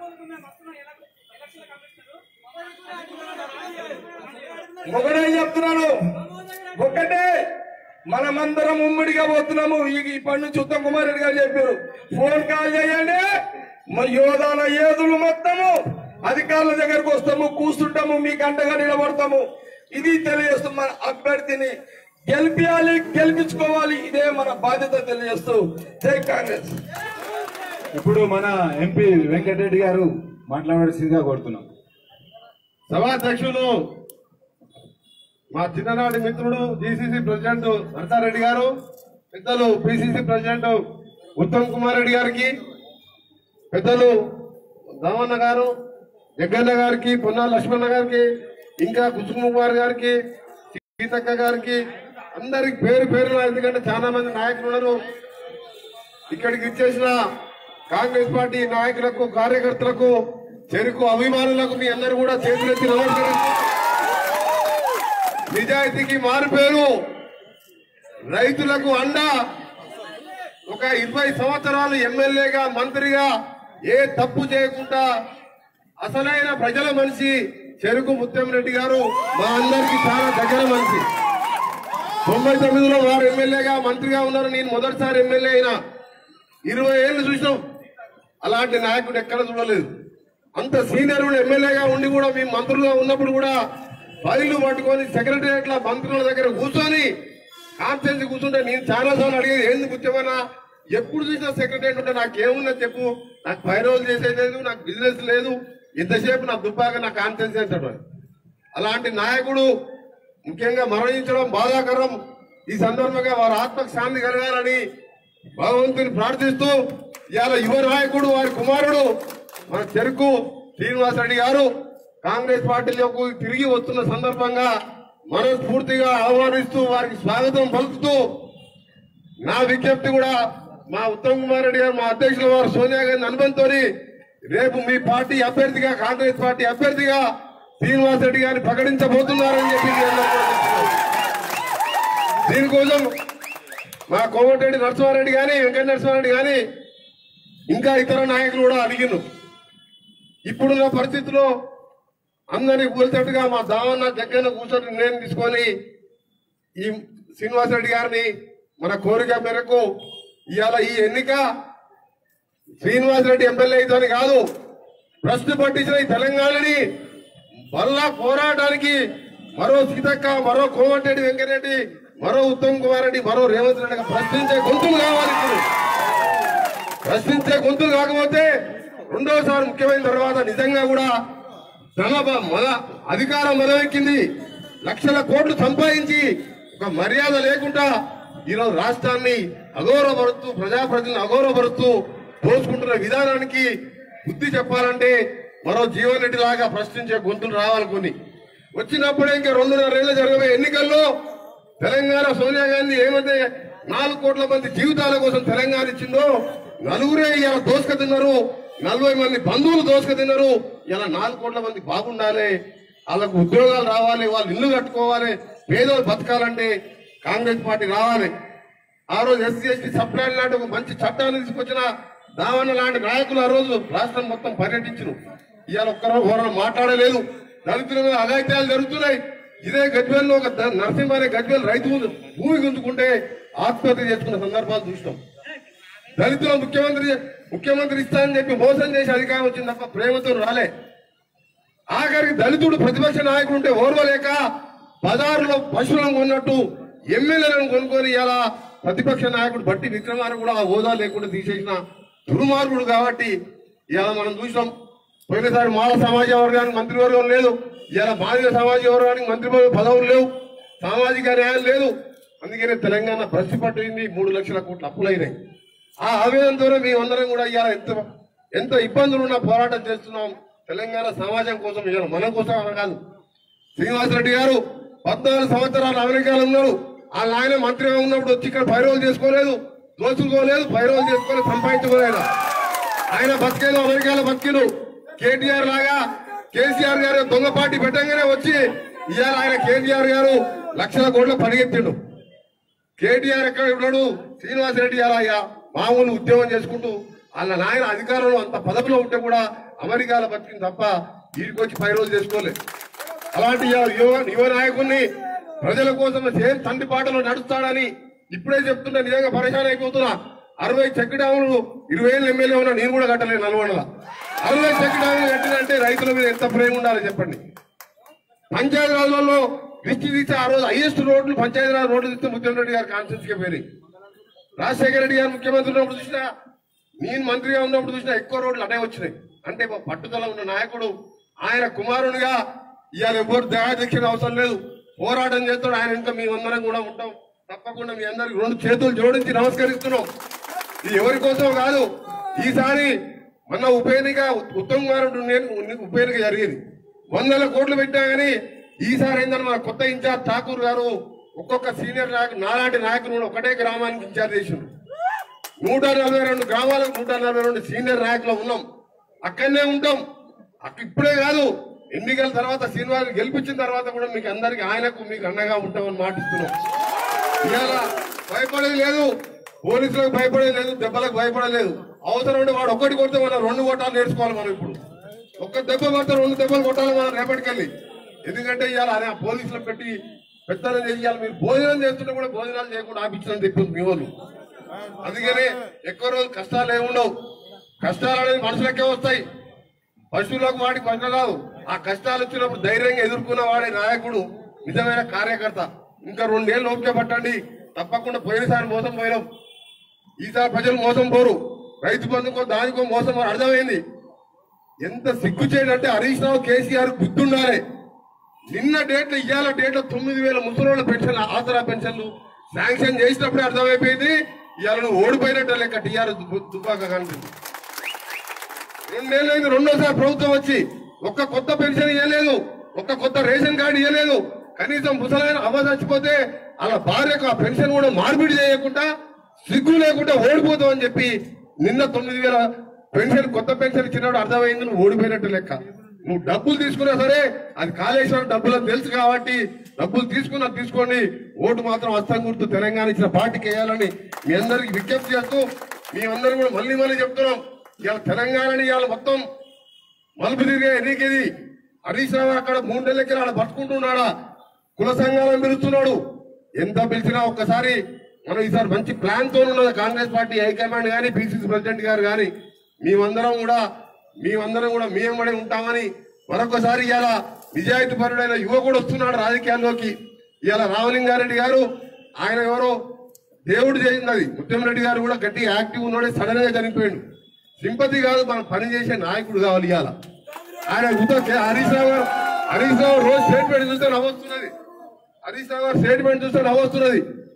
[SPEAKER 4] ఒకటే చెప్తున్నాను ఒకటే మనమందరం ఉమ్మడిగా పోతున్నాము ఈ ఇప్పటి నుంచి ఉత్తమ్ కుమార్ రెడ్డి గారు చెప్పారు ఫోన్ కాల్ చేయండి మా యోధాల ఏదులు మొత్తము అధికారుల దగ్గరకు వస్తాము కూర్చుంటాము మీకు అండగా నిలబడతాము ఇది తెలియజేస్తాం మన అభ్యర్థిని గెలిపించాలి గెలిపించుకోవాలి ఇదే మన బాధ్యత తెలియజేస్తూ జై కాంగ్రెస్
[SPEAKER 3] ఇప్పుడు మన ఎంపీ వెంకటరెడ్డి గారు మాట్లాడాల్సిందిగా కోరుతున్నాం
[SPEAKER 1] సభాధ్యక్షులు మా చిన్ననాటి మిత్రుడు డిసిసి ప్రెసిడెంట్ నరసారెడ్డి గారు పెద్దలు పిసిసి ప్రెసిడెంట్ ఉత్తమ్ కుమార్ రెడ్డి గారికి పెద్దలు రామన్న గారు జగ్గన్న గారికి పొన్నా లక్ష్మణ గారికి ఇంకా కుసుకుమార్ గారికి సీతక్క గారికి అందరికి పేరు పేరు ఎందుకంటే చాలా మంది నాయకులు ఉన్నారు ఇక్కడికి ఇచ్చేసిన కాంగ్రెస్ పార్టీ నాయకులకు కార్యకర్తలకు చెరుకు అభిమానులకు మీ అందరూ కూడా చేతులెత్తి నమస్కరిస్తూ నిజాయితీకి మారుపేరు రైతులకు అండ ఒక ఇరవై సంవత్సరాలు ఎమ్మెల్యేగా మంత్రిగా ఏ తప్పు చేయకుండా అసలైన ప్రజల మనిషి చెరుకు ముత్యం రెడ్డి గారు మా అందరికి చాలా దగ్గర మనిషి తొంభై తొమ్మిదిలో వారు ఎమ్మెల్యేగా మంత్రిగా ఉన్నారు నేను మొదటిసారి ఎమ్మెల్యే అయినా ఇరవై ఏళ్ళు చూసినాం అలాంటి నాయకుడు ఎక్కడ చూడలేదు అంత సీనియర్ ఎమ్మెల్యేగా ఉండి కూడా మేము మంత్రులుగా ఉన్నప్పుడు కూడా ఫైళ్లు పట్టుకొని సెక్రటరియట్ లో మంత్రుల దగ్గర కూర్చొని కాన్ఫరెన్స్ కూర్చుంటే నేను చాలా సార్లు అడిగేది ఏంది ముఖ్యమైన ఎప్పుడు చూసినా సెక్రటరియట్ ఉంటే నాకు ఏమున్నా చెప్పు నాకు ఫైరోజు చేసేది లేదు నాకు బిజినెస్ లేదు ఎంతసేపు నా దుబ్బాక నా కాన్ఫరెన్స్ అంటాడు అలాంటి నాయకుడు ముఖ్యంగా మరణించడం బాధాకరం ఈ సందర్భంగా వారి ఆత్మకు శాంతి కలగాలని భగవంతుని ప్రార్థిస్తూ ఇవాళ యువ నాయకుడు వారి కుమారుడు మన చెరుకు శ్రీనివాసరెడ్డి గారు కాంగ్రెస్ పార్టీలోకి తిరిగి వస్తున్న సందర్భంగా మనస్ఫూర్తిగా ఆహ్వానిస్తూ వారికి స్వాగతం పలుకుతూ నా విజ్ఞప్తి కూడా మా ఉత్తమ్ కుమార్ రెడ్డి గారు మా అధ్యక్షుల వారు సోనియా గాంధీ అనుబంధంతో రేపు మీ పార్టీ అభ్యర్థిగా కాంగ్రెస్ పార్టీ అభ్యర్థిగా శ్రీనివాస్ రెడ్డి గారిని ప్రకటించబోతున్నారని చెప్పి మీ అందరికీ కూడా చెప్తున్నాను. దీనికోసం మా కోమటిరెడ్డి నరసింహారెడ్డి గాని వెంకట నరసింహారెడ్డి గాని ఇంకా ఇతర నాయకులు కూడా అడిగిను ఇప్పుడున్న పరిస్థితిలో అందరినీ కూల్చేట్టుగా మా దావన్న జగ్గన్న కూర్చొని నిర్ణయం తీసుకొని ఈ శ్రీనివాసరెడ్డి గారిని మన కోరిక మేరకు ఇవాళ ఈ ఎన్నిక శ్రీనివాసరెడ్డి ఎమ్మెల్యే అయితే కాదు ప్రశ్న పట్టించిన ఈ తెలంగాణని మళ్ళా పోరాటానికి మరో సీతక్క మరో కోమటిరెడ్డి వెంకటరెడ్డి మరో ఉత్తమ్ కుమార్ రెడ్డి మరో రేవంత్ రెడ్డి ప్రశ్నించే గొంతులు కావాలి ఇప్పుడు ప్రశ్నించే గొంతులు కాకపోతే రెండోసారి ముఖ్యమైన తర్వాత నిజంగా కూడా తన బ- మన అధికారం మొదలెక్కింది లక్షల కోట్లు సంపాదించి ఒక మర్యాద లేకుండా ఈరోజు రాష్ట్రాన్ని అగౌరవపరుస్తూ ప్రజాప్రతిని అగౌరవపరుస్తూ దోచుకుంటున్న విధానానికి బుద్ధి చెప్పాలంటే మరో జీవన్ రెడ్డి లాగా ప్రశ్నించే గొంతులు రావాలి కొన్ని వచ్చినప్పుడే ఇంకా రెండున్నరేళ్ళు జరగబోయే ఎన్నికల్లో తెలంగాణ సోనియా గాంధీ ఏమైతే నాలుగు కోట్ల మంది జీవితాల కోసం తెలంగాణ ఇచ్చిందో నలుగురే ఇలా దోసుక తిన్నారు నలభై మంది బంధువులు దోసుక తిన్నారు ఇలా నాలుగు కోట్ల మంది బాగుండాలి వాళ్ళకు ఉద్యోగాలు రావాలి వాళ్ళు ఇల్లు కట్టుకోవాలి పేదోళ్ళు బతకాలంటే కాంగ్రెస్ పార్టీ రావాలి ఆ రోజు ఎస్సీ ఎస్టీ సప్లాన్ లాంటి ఒక మంచి చట్టాన్ని తీసుకొచ్చిన దావన్న లాంటి నాయకులు ఆ రోజు రాష్ట్రం మొత్తం పర్యటించరు ఇవాళ ఒక్కరో ఎవరైనా మాట్లాడలేదు దళితుల మీద అఘాయిత్యాలు జరుగుతున్నాయి ఇదే గజ్వేల్లో ఒక ద- నరసింహ అనే గజ్వేల్ రైతు భూమి గుంజుకుంటే ఆత్మహత్య చేసుకున్న సందర్భాలు చూసినాం దళితుల ముఖ్యమంత్రి ముఖ్యమంత్రి ఇస్తానని చెప్పి మోసం చేసి అధికారం వచ్చింది తప్ప ప్రేమతో రాలే ఆఖరికి దళితుడు ప్రతిపక్ష నాయకుడు ఉంటే ఓర్వలేక బజారులో పశువులను కొన్నట్టు ఎమ్మెల్యేలను కొనుక్కొని ఇలా ప్రతిపక్ష నాయకుడు బట్టి విక్రమార్క కూడా ఆ హోదా లేకుండా తీసేసిన దుర్మార్గుడు కాబట్టి ఇలా మనం చూసినాం పోయినసారి మాల సమాజ వర్గానికి మంత్రివర్గం లేదు ఇలా మాదిగ సమాజ వర్గానికి మంత్రి పదవులు లేవు సామాజిక న్యాయం లేదు అందుకనే తెలంగాణ భ్రష్టి పట్టింది మూడు లక్షల కోట్ల అప్పులైనాయి ఆ ఆవేదనతోనే మేమందరం కూడా ఇవాళ ఎంత ఎంత ఇబ్బందులు ఉన్నా పోరాటం చేస్తున్నాం తెలంగాణ సమాజం కోసం ఇవాళ మన కోసం అని కాదు శ్రీనివాసరెడ్డి గారు పద్నాలుగు సంవత్సరాలు అమెరికాలో ఉన్నారు వాళ్ళ ఆయన మంత్రిగా ఉన్నప్పుడు వచ్చి ఇక్కడ పైరోలు చేసుకోలేదు దోచుకోలేదు పైరోలు చేసుకోలేదు సంపాదించుకోలేదు ఆయన బతికేదో అమెరికాలో బతికిను కేటీఆర్ లాగా కేసీఆర్ గారు దొంగ పార్టీ పెట్టంగానే వచ్చి ఇవాళ ఆయన కేటీఆర్ గారు లక్షల కోట్ల పనిగెత్తిండు కేటీఆర్ ఎక్కడ ఉన్నాడు శ్రీనివాసరెడ్డి అలాగా మామూలు ఉద్యోగం చేసుకుంటూ వాళ్ళ నాయన అధికారంలో అంత పదవిలో ఉంటే కూడా అమెరికాలో బతికింది తప్ప వీడికి వచ్చి పై రోజు చేసుకోలేదు అలాంటి యువ- యువ యువ నాయకుడిని ప్రజల కోసం సేమ్ తండ్రి పాటలో నడుస్తాడని ఇప్పుడే చెప్తున్నా నిజంగా పరిశాన్ అయిపోతున్నా అరవై చెక్ డ్యాములు ఇరవై ఏళ్ళు ఎమ్మెల్యే ఉన్నా నేను కూడా కట్టలేదు నల్గొండల అరవై చెక్ డ్యాములు కట్టినంటే రైతుల మీద ఎంత ప్రేమ ఉండాలి చెప్పండి పంచాయతీ రాజులలో లిస్టు తీస్తే ఆ రోజు హైయెస్ట్ రోడ్లు పంచాయతీ రాజు రోడ్లు తీస్తే ముత్యం రెడ్డి గారు కాన్ఫరెన్స్ కి పోయి రాజశేఖర రెడ్డి గారు ముఖ్యమంత్రి ఉన్నప్పుడు చూసినా నేను మంత్రిగా ఉన్నప్పుడు చూసినా ఎక్కువ రోడ్లు అనే వచ్చినాయి అంటే మా పట్టుదల ఉన్న నాయకుడు ఆయన కుమారునిగా ఇవాళ ఎవరు దయాదీక్షణ అవసరం లేదు పోరాటం చేస్తాడు ఆయన ఇంకా మీ అందరం కూడా ఉంటాం తప్పకుండా మీ అందరికి రెండు చేతులు జోడించి నమస్కరిస్తున్నాం ఇది ఎవరి కోసం కాదు ఈసారి మొన్న ఉప ఎన్నిక ఉత్తమ్ కుమార్ నేను ఉప ఎన్నిక జరిగింది వందల కోట్లు పెట్టా గానీ ఈసారి ఏంటంటే మన కొత్త ఇన్ఛార్జ్ ఠాకూర్ గారు ఒక్కొక్క సీనియర్ నాయకు నాలాంటి నాయకులు కూడా ఒకటే గ్రామానికి ఇన్ఛార్జ్ చేసిండ్రు నూట నలభై రెండు గ్రామాలకు నూట నలభై రెండు సీనియర్ నాయకులు ఉన్నాం అక్కడనే ఉంటాం అక్క ఇప్పుడే కాదు ఎన్నికల తర్వాత శ్రీనివాస్ గెలిపించిన తర్వాత కూడా మీకు అందరికి ఆయనకు మీకు అండగా ఉంటామని మాటిస్తున్నాం ఇవాళ భయపడేది లేదు పోలీసులకు భయపడేది లేదు దెబ్బలకు భయపడలేదు అవసరం ఉంటే వాడు ఒక్కటి కొడితే మనం రెండు కొట్టాలు నేర్చుకోవాలి మనం ఇప్పుడు ఒక్క దెబ్బ పడితే రెండు దెబ్బలు కొట్టాలి మనం రేపటికెళ్ళి ఎందుకంటే ఇవాళ ఆయన పోలీసులు పెట్టి పెత్తనం చేయాలి మీరు భోజనం చేస్తుంటే కూడా భోజనాలు చేయకుండా ఆపించడం చెప్పింది మీ వాళ్ళు అందుకనే ఎక్కువ రోజు కష్టాలు ఏముండవు కష్టాలు అనేది మనుషులకే వస్తాయి పశువులకు వాడికి కష్టం రాదు ఆ కష్టాలు వచ్చినప్పుడు ధైర్యంగా ఎదుర్కొన్న వాడే నాయకుడు నిజమైన కార్యకర్త ఇంకా రెండేళ్ళు ఓపిక పట్టండి తప్పకుండా పోయినసారి మోసం పోయినాం ఈసారి ప్రజలు మోసం పోరు రైతు బంధుకో దానికో మోసం పోరు అర్థమైంది ఎంత సిగ్గు చేయడంటే హరీష్ రావు కేసీఆర్ బుద్ధి ఉండాలి నిన్న డేట్లో ఇవాళ డేట్లో తొమ్మిది వేల ముసలోళ్ళ పెన్షన్ ఆసరా పెన్షన్లు శాంక్షన్ చేసినప్పుడే అర్థమైపోయింది ఇవాళ నువ్వు ఓడిపోయినట్టు లెక్క టీఆర్ దుబ్బాక కనిపింది రెండేళ్ళైంది రెండోసారి ప్రభుత్వం వచ్చి ఒక్క కొత్త పెన్షన్ ఇవ్వలేదు ఒక్క కొత్త రేషన్ కార్డు ఇవ్వలేదు కనీసం ముసలైన అవ్వ చచ్చిపోతే అలా భార్యకు ఆ పెన్షన్ కూడా మార్పిడి చేయకుండా సిగ్గు లేకుండా ఓడిపోతావు అని చెప్పి నిన్న తొమ్మిది వేల పెన్షన్ కొత్త పెన్షన్ ఇచ్చినప్పుడు అర్థమైంది నువ్వు ఓడిపోయినట్టు లెక్క నువ్వు డబ్బులు తీసుకున్నా సరే అది కాళేశ్వరం డబ్బులు అని తెలుసు కాబట్టి డబ్బులు తీసుకున్నా తీసుకోండి ఓటు మాత్రం హస్తం గుర్తు తెలంగాణ ఇచ్చిన పార్టీకి వేయాలని మీ అందరికి విజ్ఞప్తి చేస్తూ మీ అందరూ కూడా మళ్ళీ మళ్ళీ చెప్తున్నాం ఇవాళ తెలంగాణని ఇవాళ మొత్తం మలుపు తిరిగే ఎన్నికేది హరీష్ రావు అక్కడ మూడు నెలలకి ఆడ పట్టుకుంటున్నాడా కుల సంఘాలను పిలుస్తున్నాడు ఎంత పిలిచినా ఒక్కసారి మనం ఈసారి మంచి ప్లాన్ తో ఉన్నది కాంగ్రెస్ పార్టీ హైకమాండ్ గాని పిసిసి ప్రెసిడెంట్ గారు గాని మేమందరం కూడా మేమందరం కూడా మేమడే ఉంటామని మరొకసారి ఇవాళ నిజాయితీ పరుడైన యువకుడు వస్తున్నాడు రాజకీయాల్లోకి ఇవాళ రామలింగారెడ్డి గారు ఆయన ఎవరో దేవుడు చేసింది అది ముత్యంరెడ్డి గారు కూడా గట్టి యాక్టివ్ ఉన్నాడే సడన్ గా చనిపోయాడు సింపతి కాదు మనం పని చేసే నాయకుడు కావాలి ఇవాళ ఆయన ఉత హరీష్ రావు గారు హరీష్ రావు రోజు స్టేట్మెంట్ చూస్తే నవ్వొస్తున్నది హరీష్ రావు గారు స్టేట్మెంట్ చూస్తే నవ్వొస్తున్నది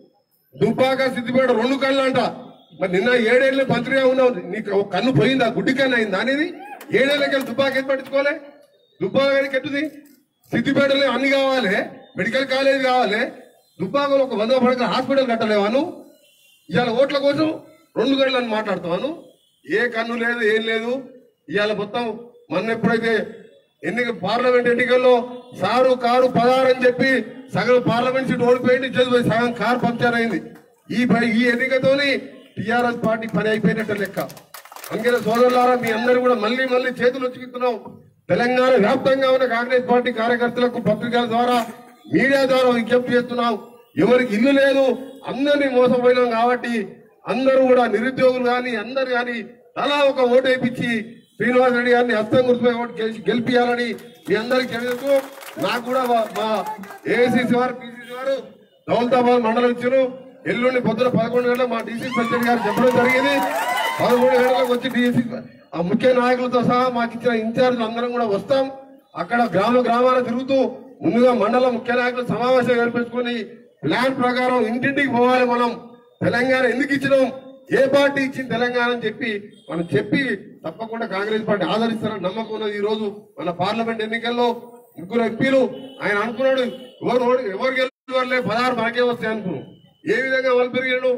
[SPEAKER 1] దుబ్బాక సిద్దిపేట రెండు కళ్ళు అంట మరి నిన్న ఏడేళ్ళు మంత్రిగా ఉన్నావు నీకు ఒక కన్ను పోయిందా గుడ్డి కన్ను అయిందా అనేది ఏడేళ్ళకి దుబ్బాక ఏం పట్టించుకోలే దుబ్బాక ఎట్టుది సిద్దిపేటలో అన్ని కావాలి మెడికల్ కాలేజ్ కావాలి దుబ్బాకలో ఒక వంద పడకల హాస్పిటల్ కట్టలేవా నువ్వు ఇవాళ ఓట్ల కోసం రెండు గంటలని మాట్లాడుతాను ఏ కన్ను లేదు ఏం లేదు ఇవాళ మొత్తం మొన్న ఎప్పుడైతే ఎన్నిక పార్లమెంట్ ఎన్నికల్లో సారు కారు పదారు అని చెప్పి సగం పార్లమెంట్ సీట్ ఓడిపోయింది చదివి సగం కారు పంక్చర్ అయింది ఈ ప- ఈ ఎన్నికతోని టిఆర్ఎస్ పార్టీ పని అయిపోయినట్టు లెక్క అందుకనే సోదరులారా మీ అందరూ కూడా మళ్ళీ మళ్ళీ చేతులు వచ్చుకుతున్నాం తెలంగాణ వ్యాప్తంగా ఉన్న కాంగ్రెస్ పార్టీ కార్యకర్తలకు పత్రికల ద్వారా మీడియా ద్వారా విజ్ఞప్తి చేస్తున్నాం ఎవరికి ఇల్లు లేదు అందరినీ మోసపోయినాం కాబట్టి అందరూ కూడా నిరుద్యోగులు కానీ అందరు కానీ తలా ఒక ఓటు వేయించి శ్రీనివాస్ రెడ్డి గారిని హస్తం గుర్తుపై ఓటు గెలిచి గెలిపియాలని మీ అందరికి తెలియదు నాకు కూడా మా- మా ఏఐసిసి వారు పిసిసి వారు దౌలతాబాద్ మండలం ఇచ్చారు ఎల్లుండి పొద్దున పదకొండు గంటలకు మా డీసీ ప్రెసిడెంట్ గారు చెప్పడం జరిగింది పదకొండు గంటలకు వచ్చి డీసీ ఆ ముఖ్య నాయకులతో సహా మాకు ఇచ్చిన ఇన్ఛార్జ్ అందరం కూడా వస్తాం అక్కడ గ్రామ గ్రామాల తిరుగుతూ ముందుగా మండల ముఖ్య నాయకులు సమావేశం ఏర్పరచుకొని ప్లాన్ ప్రకారం ఇంటింటికి పోవాలి మనం తెలంగాణ ఎందుకు ఇచ్చినాం ఏ పార్టీ ఇచ్చింది తెలంగాణ అని చెప్పి మనం చెప్పి తప్పకుండా కాంగ్రెస్ పార్టీ ఆదరిస్తారని నమ్మకం ఉన్నది ఈ రోజు మన పార్లమెంట్ ఎన్నికల్లో ముగ్గురు ఎంపీలు ఆయన అనుకున్నాడు ఎవరు ఓడి- ఎవరు గెలువర్లే పదహారు మనకే వస్తాయి అనుకున్నాం ఏ విధంగా వాళ్ళు పెరిగాడు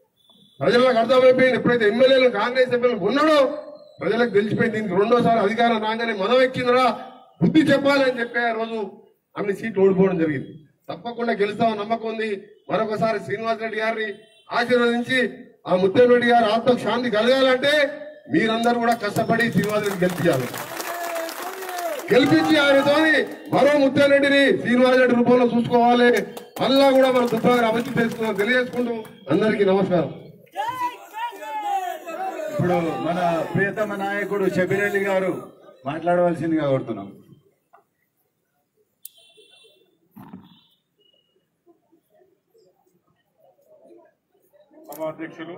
[SPEAKER 1] ప్రజలకు అర్థమైపోయింది ఎప్పుడైతే ఎమ్మెల్యేలు కాంగ్రెస్ ఎమ్మెల్యేలు ఉన్నాడో ప్రజలకు తెలిసిపోయింది దీనికి రెండోసారి అధికారం రాగానే మనం ఎక్కిందిరా బుద్ధి చెప్పాలని చెప్పి ఆ రోజు అన్ని సీట్లు ఓడిపోవడం జరిగింది తప్పకుండా గెలుస్తామని నమ్మకం ఉంది మరొకసారి శ్రీనివాస్ రెడ్డి గారిని ఆశీర్వదించి ఆ ముత్యం రెడ్డి గారి ఆత్మకు శాంతి కలగాలంటే మీరందరూ కూడా కష్టపడి శ్రీనివాస్ రెడ్డి గెలిపించాలి గెలిపించి ఆయనతోని మరో ముత్యారెడ్డిని శ్రీనివాస్ రెడ్డి రూపంలో చూసుకోవాలి మళ్ళా కూడా మనం దుబ్బాగా అభివృద్ధి చేసుకున్నాం తెలియజేసుకుంటూ అందరికీ నమస్కారం
[SPEAKER 3] ఇప్పుడు మన ప్రియతమ నాయకుడు షబీరెల్లి గారు మాట్లాడవలసిందిగా కోరుతున్నాం
[SPEAKER 5] సభ అధ్యక్షులు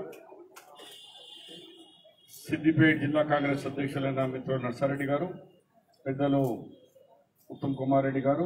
[SPEAKER 5] సిద్దిపేట జిల్లా కాంగ్రెస్ అధ్యక్షులైన మిత్రులు నర్సారెడ్డి గారు పెద్దలు ఉత్తమ్ కుమార్ రెడ్డి గారు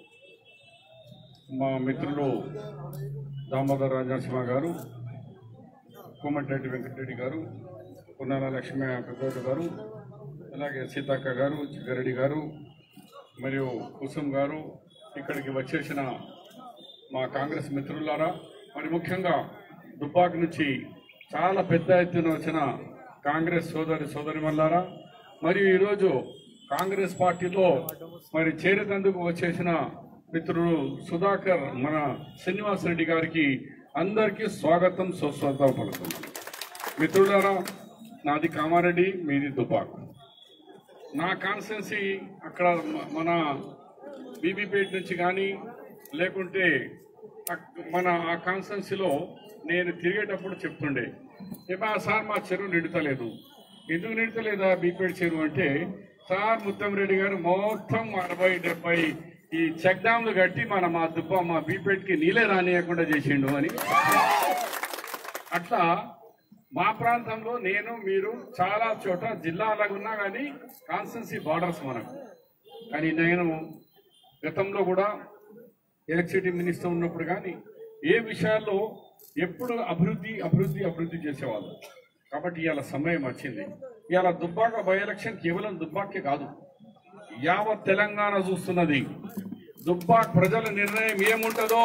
[SPEAKER 5] మా మిత్రులు దామోదర్ రాజనరసింహ గారు కోమటిరెడ్డి వెంకటరెడ్డి గారు పున్నాల లక్ష్మీ పెద్దోడు గారు అలాగే సీతక్క గారు చిగ్గారెడ్డి గారు మరియు కుసుమ్ గారు ఇక్కడికి వచ్చేసిన మా కాంగ్రెస్ మిత్రులారా మరి ముఖ్యంగా దుబ్బాక నుంచి చాలా పెద్ద ఎత్తున వచ్చిన కాంగ్రెస్ సోదరి సోదరిమల్లారా మరియు ఈరోజు కాంగ్రెస్ పార్టీలో మరి చేరేందుకు వచ్చేసిన మిత్రుడు సుధాకర్ మన శ్రీనివాస్ రెడ్డి గారికి అందరికీ స్వాగతం సుస్వాగతం పలుకుతున్నాం మిత్రులారా నాది కామారెడ్డి మీది దుబ్బాక నా కాన్స్టెన్సీ అక్కడ మ- మన బీబీపేట నుంచి కానీ లేకుంటే అక్- మన ఆ కాన్స్టెన్సీలో నేను తిరిగేటప్పుడు చెప్తుండే ఏమా సార్ మా చెరువు నిండుతలేదు ఎందుకు నిండుతలేదా బీపేట చెరువు అంటే సార్ ముత్తంరెడ్డి గారు మొత్తం అరవై డెబ్బై ఈ చెక్ డ్యామ్లు కట్టి మన మా దుబ్బ మా బీపేటకి నీళ్ళే రానియకుండా చేసిండు అని అట్లా మా ప్రాంతంలో నేను మీరు చాలా చోట జిల్లా అలాగున్నా కానీ కాన్స్టెన్సీ బార్డర్స్ మనకు కానీ నేను గతంలో కూడా ఎలక్ట్రిసిటీ మినిస్టర్ ఉన్నప్పుడు కానీ ఏ విషయాల్లో ఎప్పుడు అభివృద్ధి అభివృద్ధి అభివృద్ధి చేసేవాళ్ళు కాబట్టి ఇవాళ సమయం వచ్చింది ఇవాళ దుబ్బాక బై ఎలక్షన్ కేవలం దుబ్బాకే కాదు యావత్ తెలంగాణ చూస్తున్నది దుబ్బాక్ ప్రజల నిర్ణయం ఏముంటుందో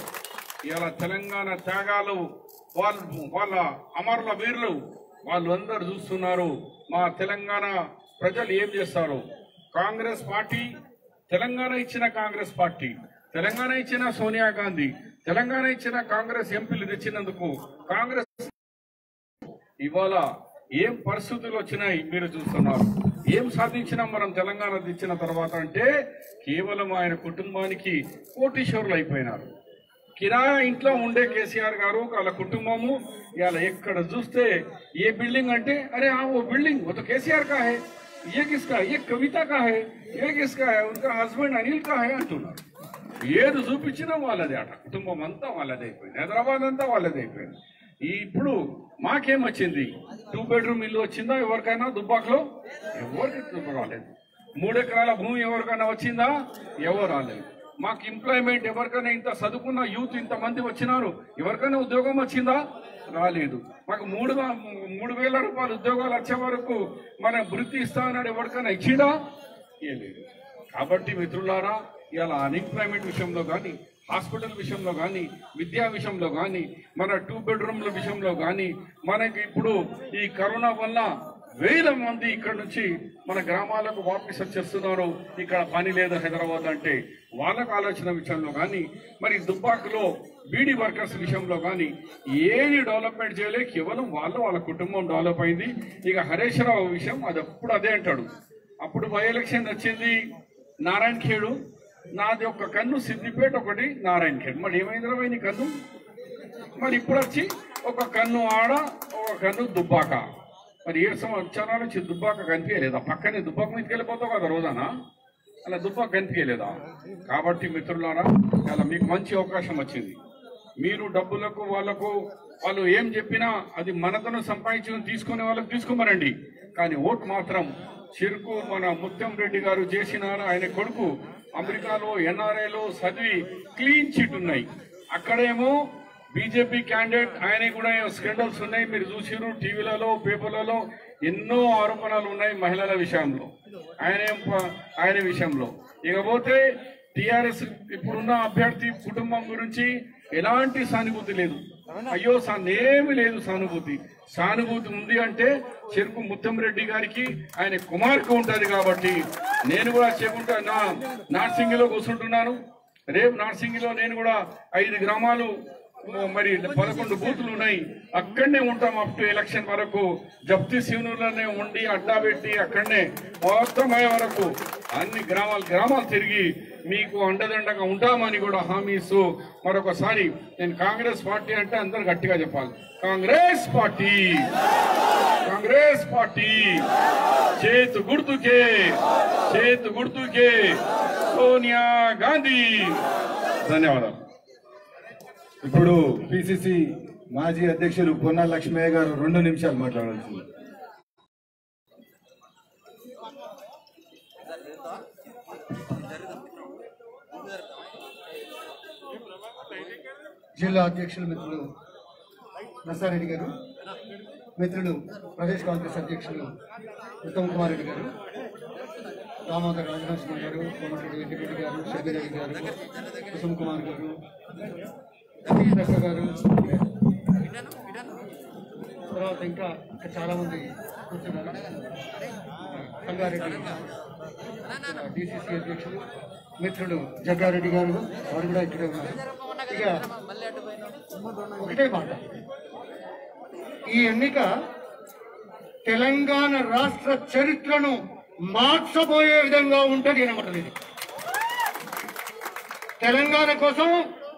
[SPEAKER 5] ఇలా తెలంగాణ త్యాగాలు వాళ్ళు వాళ్ళ అమరుల వీరులు వాళ్ళు అందరు చూస్తున్నారు మా తెలంగాణ ప్రజలు ఏం చేస్తారు కాంగ్రెస్ పార్టీ తెలంగాణ ఇచ్చిన కాంగ్రెస్ పార్టీ తెలంగాణ ఇచ్చిన సోనియా గాంధీ తెలంగాణ ఇచ్చిన కాంగ్రెస్ ఎంపీలు తెచ్చినందుకు కాంగ్రెస్ ఇవాళ ఏం పరిస్థితులు వచ్చినాయి మీరు చూస్తున్నారు ఏం సాధించినాం మనం తెలంగాణ తెచ్చిన తర్వాత అంటే కేవలం ఆయన కుటుంబానికి కోటీశ్వరులు అయిపోయినారు కిరాయా ఇంట్లో ఉండే కేసీఆర్ గారు వాళ్ళ కుటుంబము ఇవాళ ఎక్కడ చూస్తే ఏ బిల్డింగ్ అంటే అరే ఆ ఓ బిల్డింగ్ वो तो केसीआर का है ये किसका ये कविता का है ये किसका है उनका हस्बैंड अनिल का है అంటున్నారు ఏది చూపించినా వాళ్ళదే అట కుటుంబం అంతా వాళ్ళదే అయిపోయింది హైదరాబాద్ అంతా వాళ్ళదే అయిపోయింది ఈ ఇప్పుడు మాకేమొచ్చింది టూ బెడ్రూమ్ ఇల్లు వచ్చిందా ఎవరికైనా దుబ్బాకలో ఎవరికి రాలేదు మూడు ఎకరాల భూమి ఎవరికైనా వచ్చిందా ఎవరు రాలేదు మాకు ఎంప్లాయ్మెంట్ ఎవరికైనా ఇంత చదువుకున్న యూత్ ఇంత మంది వచ్చినారు ఎవరికైనా ఉద్యోగం వచ్చిందా రాలేదు మాకు మూడు వా- మూడు వేల రూపాయలు ఉద్యోగాలు వచ్చే వరకు మన వృత్తి ఇస్తా అన్నాడు ఎవరికైనా ఇచ్చిందా ఏ లేదు కాబట్టి మిత్రులారా ఇలా అన్ఎంప్లాయ్మెంట్ విషయంలో కానీ హాస్పిటల్ విషయంలో కానీ విద్యా విషయంలో కానీ మన టూ బెడ్రూమ్ల విషయంలో కానీ మనకి ఇప్పుడు ఈ కరోనా వల్ల వేల మంది ఇక్కడ నుంచి మన గ్రామాలకు వాపస్ వచ్చేస్తున్నారు ఇక్కడ పని లేదు హైదరాబాద్ అంటే వాళ్ళకు ఆలోచన విషయంలో కానీ మరి దుబ్బాకలో బీడీ వర్కర్స్ విషయంలో కానీ ఏది డెవలప్మెంట్ చేయలే కేవలం వాళ్ళ వాళ్ళ కుటుంబం డెవలప్ అయింది ఇక హరీష్ రావు విషయం అది అప్పుడు అదే అంటాడు అప్పుడు బై ఎలక్షన్ వచ్చింది నారాయణ ఖేడు నాది ఒక కన్ను సిద్దిపేట ఒకటి నారాయణ ఖేడ్ మరి ఏమైంది రా నీ కన్ను మరి ఇప్పుడు వచ్చి ఒక కన్ను ఆడ ఒక కన్ను దుబ్బాక మరి ఏడు సంవత్సరాల నుంచి దుబ్బాక కనిపించలేదా పక్కనే దుబ్బాక మీదకి వెళ్ళిపోతావు కదా రోజానా అలా దుబ్బాక కనిపించలేదా కాబట్టి మిత్రులారా అలా మీకు మంచి అవకాశం వచ్చింది మీరు డబ్బులకు వాళ్ళకు వాళ్ళు ఏం చెప్పినా అది మనతను సంపాదించుకుని తీసుకునే వాళ్ళకి తీసుకోమనండి కానీ ఓటు మాత్రం చిరుకు మన ముత్యం రెడ్డి గారు చేసిన ఆయన కొడుకు అమెరికాలో ఎన్ఆర్ఐలో చదివి క్లీన్ చిట్ ఉన్నాయి అక్కడేమో బీజేపీ క్యాండిడేట్ ఆయన కూడా స్కాండల్స్ ఉన్నాయి మీరు చూసిరు టీవీలలో పేపర్లలో ఎన్నో ఆరోపణలు ఉన్నాయి మహిళల విషయంలో ఆయన ఏం ప- ఆయన విషయంలో ఇకపోతే టిఆర్ఎస్ ఇప్పుడున్న అభ్యర్థి కుటుంబం గురించి ఎలాంటి సానుభూతి లేదు అయ్యో సాన్ ఏమి లేదు సానుభూతి సానుభూతి ఉంది అంటే చెరుకు ముత్తం రెడ్డి గారికి ఆయన కుమార్కి ఉంటది కాబట్టి నేను కూడా చెప్పుకుంటా నా నార్సింగిలో కూర్చుంటున్నాను రేపు నార్సింగిలో నేను కూడా ఐదు గ్రామాలు మరి పదకొండు బూతులు ఉన్నాయి అక్కడనే ఉంటాం అప్ టు ఎలక్షన్ వరకు జప్తి శివనులనే ఉండి అడ్డా పెట్టి అక్కడనే మొత్తం అయ్యే వరకు అన్ని గ్రామాలు గ్రామాలు తిరిగి మీకు అండదండగా ఉంటామని కూడా హామీ ఇస్తూ మరొకసారి నేను కాంగ్రెస్ పార్టీ అంటే అందరు గట్టిగా చెప్పాలి కాంగ్రెస్ పార్టీ కాంగ్రెస్ పార్టీ చేతు గుర్తుకే చేతు గుర్తుకే సోనియా గాంధీ ధన్యవాదాలు
[SPEAKER 3] ఇప్పుడు పిసిసి మాజీ అధ్యక్షులు పొన్న లక్ష్మయ్య గారు రెండు నిమిషాలు మాట్లాడాల్సింది
[SPEAKER 2] జిల్లా అధ్యక్షులు మిత్రులు నర్సారెడ్డి గారు మిత్రులు ప్రదేశ్ కాంగ్రెస్ అధ్యక్షులు ఉత్తమ్ కుమార్ రెడ్డి గారు దామోదర్ రాజనరసింహ గారు కోమటిరెడ్డి వెంకటరెడ్డి గారు షబ్బిరెడ్డి గారు కుసుమ్ కుమార్ గారు లక్క గారు తర్వాత ఇంకా ఇంకా చాలా మంది కూర్చున్నారు సంగారెడ్డి డిసిసి అధ్యక్షులు మిత్రులు జగ్గారెడ్డి గారు వారు కూడా ఇక్కడే ఉన్నారు ఇక ఒకటే మాట ఈ ఎన్నిక తెలంగాణ రాష్ట్ర చరిత్రను మార్చబోయే విధంగా ఉంటుంది అనమాట ఇది తెలంగాణ కోసం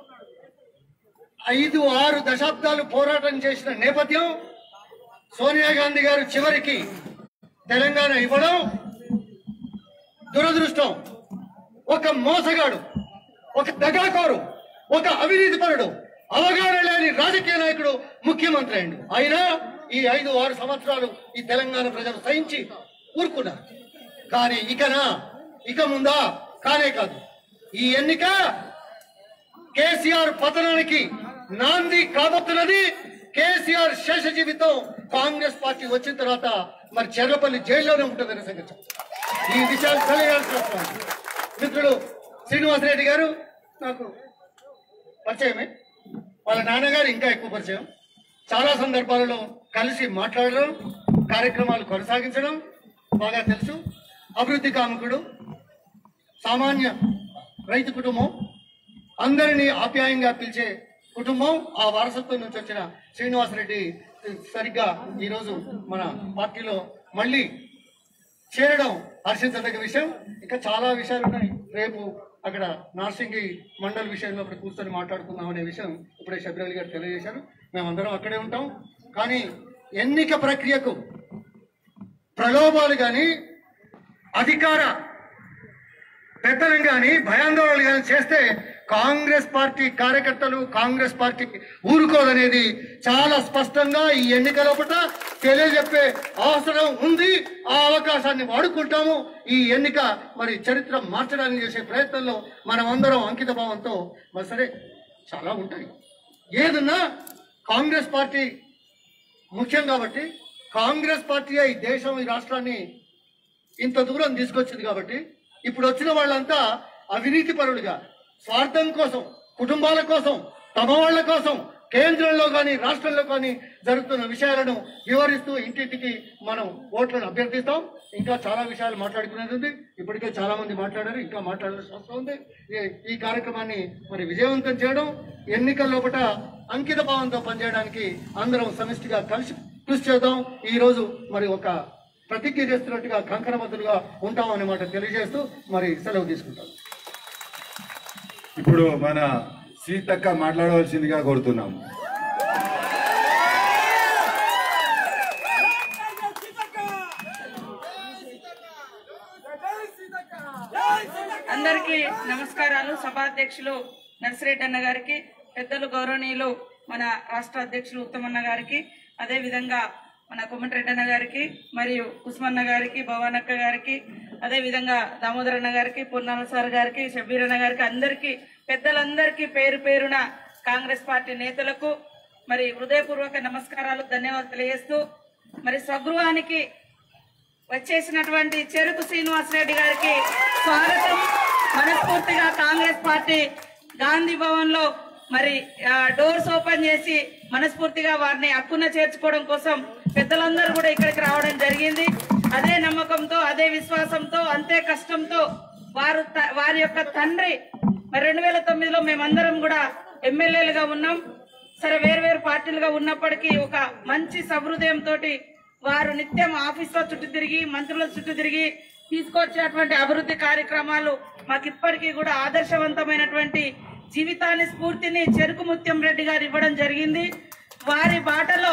[SPEAKER 2] ఐదు ఆరు దశాబ్దాలు పోరాటం చేసిన నేపథ్యం సోనియా గాంధీ గారు చివరికి తెలంగాణ ఇవ్వడం దురదృష్టం ఒక మోసగాడు ఒక దగాకోరు ఒక అవినీతి పరుడు అవగాహన లేని రాజకీయ నాయకుడు ముఖ్యమంత్రి అయిండు అయినా ఈ ఐదు ఆరు సంవత్సరాలు ఈ తెలంగాణ ప్రజలు సహించి ఊరుకున్నారు కానీ ఇకనా ఇక ముందా కానే కాదు ఈ ఎన్నిక కేసీఆర్ పతనానికి నాంది కాబోతున్నది కేసీఆర్ శేష జీవితం కాంగ్రెస్ పార్టీ వచ్చిన తర్వాత మరి చెర్లపల్లి జైల్లోనే ఉంటుందనే సంగతి ఈ విషయాలు తెలియాల్సిన అవసరం ఉంది. మిత్రుడు శ్రీనివాసరెడ్డి గారు నాకు పరిచయమే వాళ్ళ నాన్నగారు ఇంకా ఎక్కువ పరిచయం చాలా సందర్భాలలో కలిసి మాట్లాడడం కార్యక్రమాలు కొనసాగించడం బాగా తెలుసు అభివృద్ధి కాముకుడు సామాన్య రైతు కుటుంబం అందరినీ ఆప్యాయంగా పిలిచే కుటుంబం ఆ వారసత్వం నుంచి వచ్చిన శ్రీనివాసరెడ్డి సరిగ్గా ఈరోజు మన పార్టీలో మళ్ళీ చేరడం హర్షించదగ్గ విషయం ఇంకా చాలా విషయాలు ఉన్నాయి రేపు అక్కడ నార్సింగి మండల్ విషయంలో అక్కడ కూర్చొని మాట్లాడుకుందాం అనే విషయం ఇప్పుడే శబరిమల గారు తెలియజేశారు మేమందరం అక్కడే ఉంటాం కానీ ఎన్నిక ప్రక్రియకు ప్రలోభాలు కానీ అధికార పెద్దలం కానీ భయాందోళనలు కానీ చేస్తే కాంగ్రెస్ పార్టీ కార్యకర్తలు కాంగ్రెస్ పార్టీ ఊరుకోదనేది చాలా స్పష్టంగా ఈ ఎన్నికల పట్ల తెలియజెప్పే అవసరం ఉంది ఆ అవకాశాన్ని వాడుకుంటాము ఈ ఎన్నిక మరి చరిత్ర మార్చడానికి చేసే ప్రయత్నంలో మనం అందరం అంకిత భావంతో మరి సరే చాలా ఉంటాయి ఏదున్నా కాంగ్రెస్ పార్టీ ముఖ్యం కాబట్టి కాంగ్రెస్ పార్టీ ఈ దేశం ఈ రాష్ట్రాన్ని ఇంత దూరం తీసుకొచ్చింది కాబట్టి ఇప్పుడు వచ్చిన వాళ్ళంతా అవినీతి పరులుగా స్వార్థం కోసం కుటుంబాల కోసం తమ వాళ్ళ కోసం కేంద్రంలో కానీ రాష్ట్రంలో కానీ జరుగుతున్న విషయాలను వివరిస్తూ ఇంటింటికి మనం ఓట్లను అభ్యర్థిస్తాం ఇంకా చాలా విషయాలు మాట్లాడుకునేది ఉంది ఇప్పటికే చాలా మంది మాట్లాడారు ఇంకా మాట్లాడాల్సిన అవసరం ఉంది ఈ- ఈ కార్యక్రమాన్ని మరి విజయవంతం చేయడం ఎన్నికల లోపల అంకిత భావంతో పనిచేయడానికి అందరం సమిష్టిగా కలిసి కృషి చేద్దాం ఈ రోజు మరి ఒక ప్రతిజ్ఞ చేస్తున్నట్టుగా కంకణబద్దులుగా ఉంటాం అన్నమాట తెలియజేస్తూ మరి సెలవు తీసుకుంటాం
[SPEAKER 3] ఇప్పుడు మన సీతక్క మాట్లాడవలసిందిగా కోరుతున్నాం
[SPEAKER 6] అందరికీ నమస్కారాలు సభాధ్యక్షులు నర్సిరెడ్డి అన్న గారికి పెద్దలు గౌరవనీయులు మన రాష్ట్ర అధ్యక్షులు ఉత్తమన్న గారికి అదే విధంగా మన కొమ్మటిరెడ్డి అన్న గారికి మరియు కుస్మన్న గారికి భవానక్క గారికి అదే విధంగా దామోదరన్న గారికి పొన్నాల సార్ గారికి షబీర్ అన్న గారికి అందరికీ పెద్దలందరికీ పేరు పేరున కాంగ్రెస్ పార్టీ నేతలకు మరి హృదయపూర్వక నమస్కారాలు ధన్యవాదాలు తెలియజేస్తూ మరి స్వగృహానికి వచ్చేసినటువంటి చెరుకు శ్రీనివాసరెడ్డి గారికి స్వాగతం మనస్ఫూర్తిగా కాంగ్రెస్ పార్టీ గాంధీ భవన్ లో మరి ఆ, డోర్స్ ఓపెన్ చేసి మనస్ఫూర్తిగా వారిని హక్కున చేర్చుకోవడం కోసం పెద్దలందరూ కూడా ఇక్కడికి రావడం జరిగింది అదే నమ్మకంతో అదే విశ్వాసంతో అంతే కష్టంతో వారు త- వారి యొక్క తండ్రి మరి రెండు వేల తొమ్మిదిలో మేమందరం కూడా ఎమ్మెల్యేలుగా ఉన్నాం సరే వేరు వేరు పార్టీలుగా ఉన్నప్పటికీ ఒక మంచి సహృదయంతో వారు నిత్యం ఆఫీసులో చుట్టూ తిరిగి మంత్రుల చుట్టూ తిరిగి తీసుకొచ్చినటువంటి అభివృద్ధి కార్యక్రమాలు మాకు ఇప్పటికీ కూడా ఆదర్శవంతమైనటువంటి జీవితాన్ని స్ఫూర్తిని చెరుకు ముత్యం రెడ్డి గారు ఇవ్వడం జరిగింది వారి బాటలో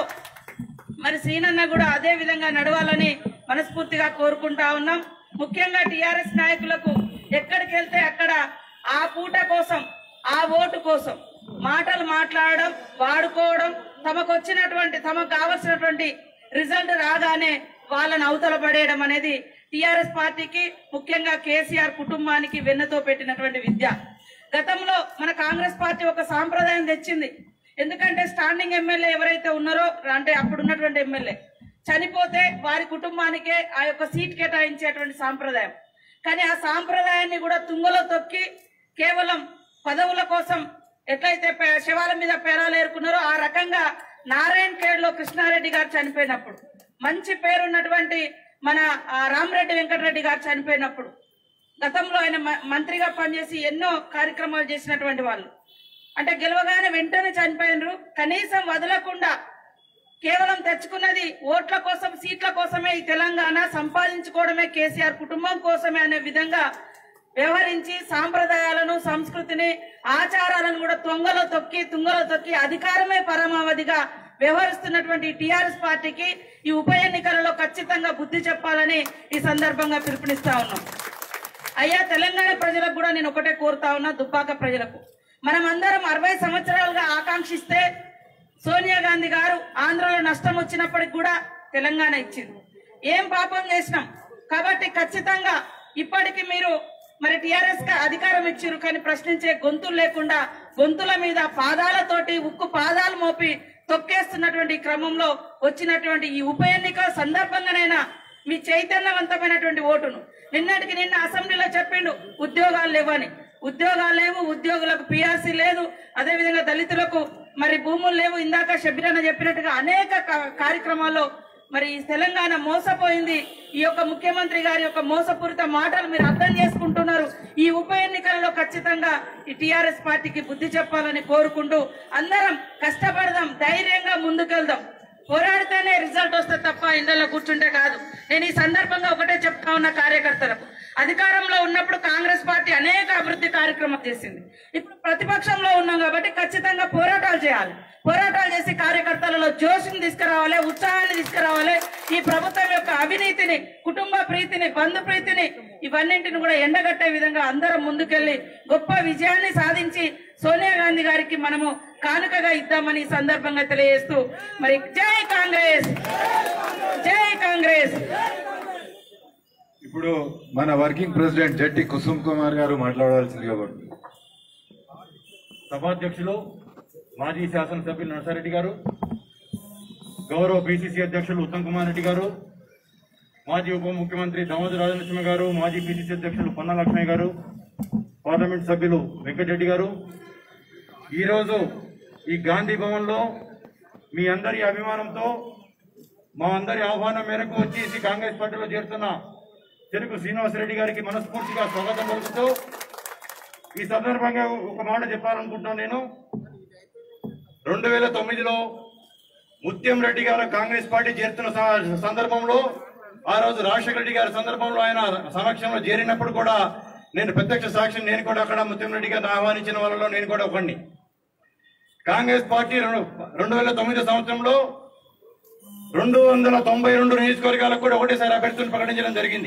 [SPEAKER 6] మరి శ్రీనన్న కూడా అదే విధంగా నడవాలని మనస్ఫూర్తిగా కోరుకుంటా ఉన్నాం ముఖ్యంగా టిఆర్ఎస్ నాయకులకు ఎక్కడికి వెళ్తే అక్కడ ఆ పూట కోసం ఆ ఓటు కోసం మాటలు మాట్లాడడం వాడుకోవడం తమకు వచ్చినటువంటి తమకు కావలసినటువంటి రిజల్ట్ రాగానే వాళ్ళని అవతల పడేయడం అనేది టిఆర్ఎస్ పార్టీకి ముఖ్యంగా కేసీఆర్ కుటుంబానికి వెన్నతో పెట్టినటువంటి విద్య గతంలో మన కాంగ్రెస్ పార్టీ ఒక సాంప్రదాయం తెచ్చింది ఎందుకంటే స్టాండింగ్ ఎమ్మెల్యే ఎవరైతే ఉన్నారో అంటే అప్పుడు ఉన్నటువంటి ఎమ్మెల్యే చనిపోతే వారి కుటుంబానికే ఆ యొక్క సీట్ కేటాయించేటువంటి సాంప్రదాయం కానీ ఆ సాంప్రదాయాన్ని కూడా తుంగలో తొక్కి కేవలం పదవుల కోసం ఎట్లయితే పే- శవాల మీద పేరాలు ఏరుకున్నారో ఆ రకంగా నారాయణ్ ఖేడ్ లో కృష్ణారెడ్డి గారు చనిపోయినప్పుడు మంచి పేరున్నటువంటి మన ఆ, రామరెడ్డి వెంకటరెడ్డి గారు చనిపోయినప్పుడు గతంలో ఆయన మ- మంత్రిగా పనిచేసి ఎన్నో కార్యక్రమాలు చేసినటువంటి వాళ్ళు అంటే గెలవగానే వెంటనే చనిపోయినరు కనీసం వదలకుండా కేవలం తెచ్చుకున్నది ఓట్ల కోసం సీట్ల కోసమే ఈ తెలంగాణ సంపాదించుకోవడమే కేసీఆర్ కుటుంబం కోసమే అనే విధంగా వ్యవహరించి సాంప్రదాయాలను సంస్కృతిని ఆచారాలను కూడా తొంగలో తొక్కి తుంగలో తొక్కి అధికారమే పరమావధిగా వ్యవహరిస్తున్నటువంటి టిఆర్ఎస్ పార్టీకి ఈ ఉప ఎన్నికలలో ఖచ్చితంగా బుద్ధి చెప్పాలని ఈ సందర్భంగా పిలుపునిస్తా ఉన్నాం అయ్యా తెలంగాణ ప్రజలకు కూడా నేను ఒకటే కోరుతా ఉన్నా దుబ్బాక ప్రజలకు మనం అందరం అరవై సంవత్సరాలుగా ఆకాంక్షిస్తే సోనియా గాంధీ గారు ఆంధ్రలో నష్టం వచ్చినప్పటికి కూడా తెలంగాణ ఇచ్చింది ఏం పాపం చేసినాం కాబట్టి ఖచ్చితంగా ఇప్పటికి మీరు మరి టిఆర్ఎస్ కి అధికారం ఇచ్చారు కానీ ప్రశ్నించే గొంతులు లేకుండా గొంతుల మీద పాదాలతోటి ఉక్కు పాదాలు మోపి తొక్కేస్తున్నటువంటి క్రమంలో వచ్చినటువంటి ఈ ఉప ఎన్నిక సందర్భంగానైనా మీ చైతన్యవంతమైనటువంటి ఓటును నిన్నటికి నిన్న అసెంబ్లీలో చెప్పిండు ఉద్యోగాలు లేవని ఉద్యోగాలు లేవు ఉద్యోగులకు పిఆర్సీ లేదు అదేవిధంగా దళితులకు మరి భూములు లేవు ఇందాక షబీరన్న చెప్పినట్టుగా అనేక కా- కార్యక్రమాల్లో మరి ఈ తెలంగాణ మోసపోయింది ఈ యొక్క ముఖ్యమంత్రి గారి యొక్క మోసపూరిత మాటలు మీరు అర్థం చేసుకుంటున్నారు ఈ ఉప ఎన్నికలలో ఖచ్చితంగా ఈ టిఆర్ఎస్ పార్టీకి బుద్ధి చెప్పాలని కోరుకుంటూ అందరం కష్టపడదాం ధైర్యంగా ముందుకెళ్దాం పోరాడితేనే రిజల్ట్ వస్తే తప్ప ఇండలో కూర్చుంటే కాదు నేను ఈ సందర్భంగా ఒకటే చెప్తా ఉన్న కార్యకర్తలకు అధికారంలో ఉన్నప్పుడు కాంగ్రెస్ పార్టీ అనేక అభివృద్ధి కార్యక్రమాలు చేసింది ఇప్పుడు ప్రతిపక్షంలో ఉన్నాం కాబట్టి ఖచ్చితంగా పోరాటాలు చేయాలి పోరాటాలు చేసి కార్యకర్తలలో జోషుని తీసుకురావాలి ఉత్సాహాన్ని తీసుకురావాలి ఈ ప్రభుత్వం యొక్క అవినీతిని కుటుంబ ప్రీతిని బంధు ప్రీతిని ఇవన్నింటిని కూడా ఎండగట్టే విధంగా అందరం ముందుకెళ్లి గొప్ప విజయాన్ని సాధించి సోనియా గాంధీ గారికి మనము కానుకగా ఇద్దామని ఈ సందర్భంగా తెలియజేస్తూ మరి జై కాంగ్రెస్ జై కాంగ్రెస్
[SPEAKER 3] ఇప్పుడు మన వర్కింగ్ ప్రెసిడెంట్ జట్టి కుసుమ్ కుమార్ గారు మాట్లాడవలసిందిగా కోరుతున్నాను.
[SPEAKER 7] సభాధ్యక్షులు మాజీ శాసనసభ్యులు నరసారెడ్డి గారు గౌరవ పిసిసి అధ్యక్షులు ఉత్తమ్ కుమార్ రెడ్డి గారు మాజీ ఉప ముఖ్యమంత్రి దామోదర రాజనరసింహ గారు మాజీ పిసిసి అధ్యక్షులు పొన్న లక్ష్మయ్య గారు పార్లమెంట్ సభ్యులు వెంకటరెడ్డి గారు ఈరోజు ఈ గాంధీ భవన్లో మీ అందరి అభిమానంతో మా అందరి ఆహ్వానం మేరకు వచ్చేసి కాంగ్రెస్ పార్టీలో చేరుతున్న చెరుకు శ్రీనివాసరెడ్డి గారికి మనస్ఫూర్తిగా స్వాగతం పలుకుతూ ఈ సందర్భంగా ఒక మాట చెప్పాలనుకుంటున్నాను నేను రెండు వేల తొమ్మిదిలో ముత్యం రెడ్డి గారు కాంగ్రెస్ పార్టీ చేరుతున్న స- సందర్భంలో ఆ రోజు రాజశేఖర రెడ్డి గారి సందర్భంలో ఆయన సమక్షంలో చేరినప్పుడు కూడా నేను ప్రత్యక్ష సాక్షి నేను కూడా అక్కడ ముత్యం రెడ్డి గారిని ఆహ్వానించిన వాళ్ళలో నేను కూడా ఒకడిని కాంగ్రెస్ పార్టీ రెండు రెండు వేల తొమ్మిది సంవత్సరంలో రెండు వందల తొంభై రెండు నియోజకవర్గాలకు కూడా ఒకటేసారి అభ్యర్థులను ప్రకటించడం జరిగింది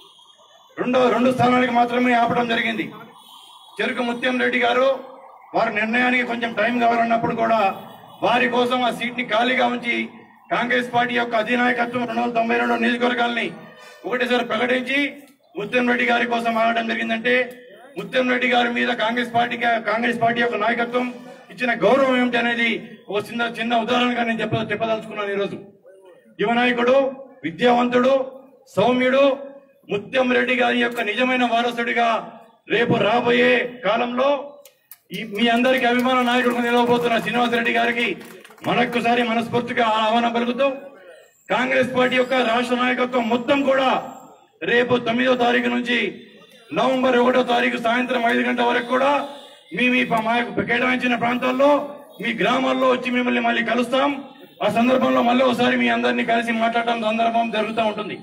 [SPEAKER 7] రెండో రెండు స్థానాలకు మాత్రమే ఆపడం జరిగింది చెరుకు ముత్యం రెడ్డి గారు వారి నిర్ణయానికి కొంచెం టైం కావాలన్నప్పుడు కూడా వారి కోసం ఆ సీట్ ని ఖాళీగా ఉంచి కాంగ్రెస్ పార్టీ యొక్క అధినాయకత్వం రెండు వందల తొంభై రెండు నియోజకవర్గాల్ని ఒకటేసారి ప్రకటించి ముత్యం రెడ్డి గారి కోసం ఆడటం జరిగిందంటే ముత్యం రెడ్డి గారి మీద కాంగ్రెస్ పార్టీ కాంగ్రెస్ పార్టీ యొక్క నాయకత్వం ఇచ్చిన గౌరవం ఏమిటి అనేది ఒక చిన్న చిన్న ఉదాహరణగా నేను చెప్ప చెప్పదలుచుకున్నాను ఈరోజు యువ నాయకుడు విద్యావంతుడు సౌమ్యుడు ముత్యం రెడ్డి గారి యొక్క నిజమైన వారసుడిగా రేపు రాబోయే కాలంలో ఈ మీ అందరికి అభిమాన నాయకుడు నిలవబోతున్న శ్రీనివాసరెడ్డి గారికి మరొక్కసారి మనస్ఫూర్తిగా ఆహ్వానం పలుకుతూ కాంగ్రెస్ పార్టీ యొక్క రాష్ట్ర నాయకత్వం మొత్తం కూడా రేపు తొమ్మిదో తారీఖు నుంచి నవంబర్ ఒకటో తారీఖు సాయంత్రం ఐదు గంటల వరకు కూడా మీ మీ ప- మా యొక్క కేటాయించిన ప్రాంతాల్లో మీ గ్రామాల్లో వచ్చి మిమ్మల్ని మళ్ళీ కలుస్తాం ఆ సందర్భంలో మళ్ళీ ఒకసారి మీ అందరినీ కలిసి మాట్లాడటం సందర్భం జరుగుతూ ఉంటుంది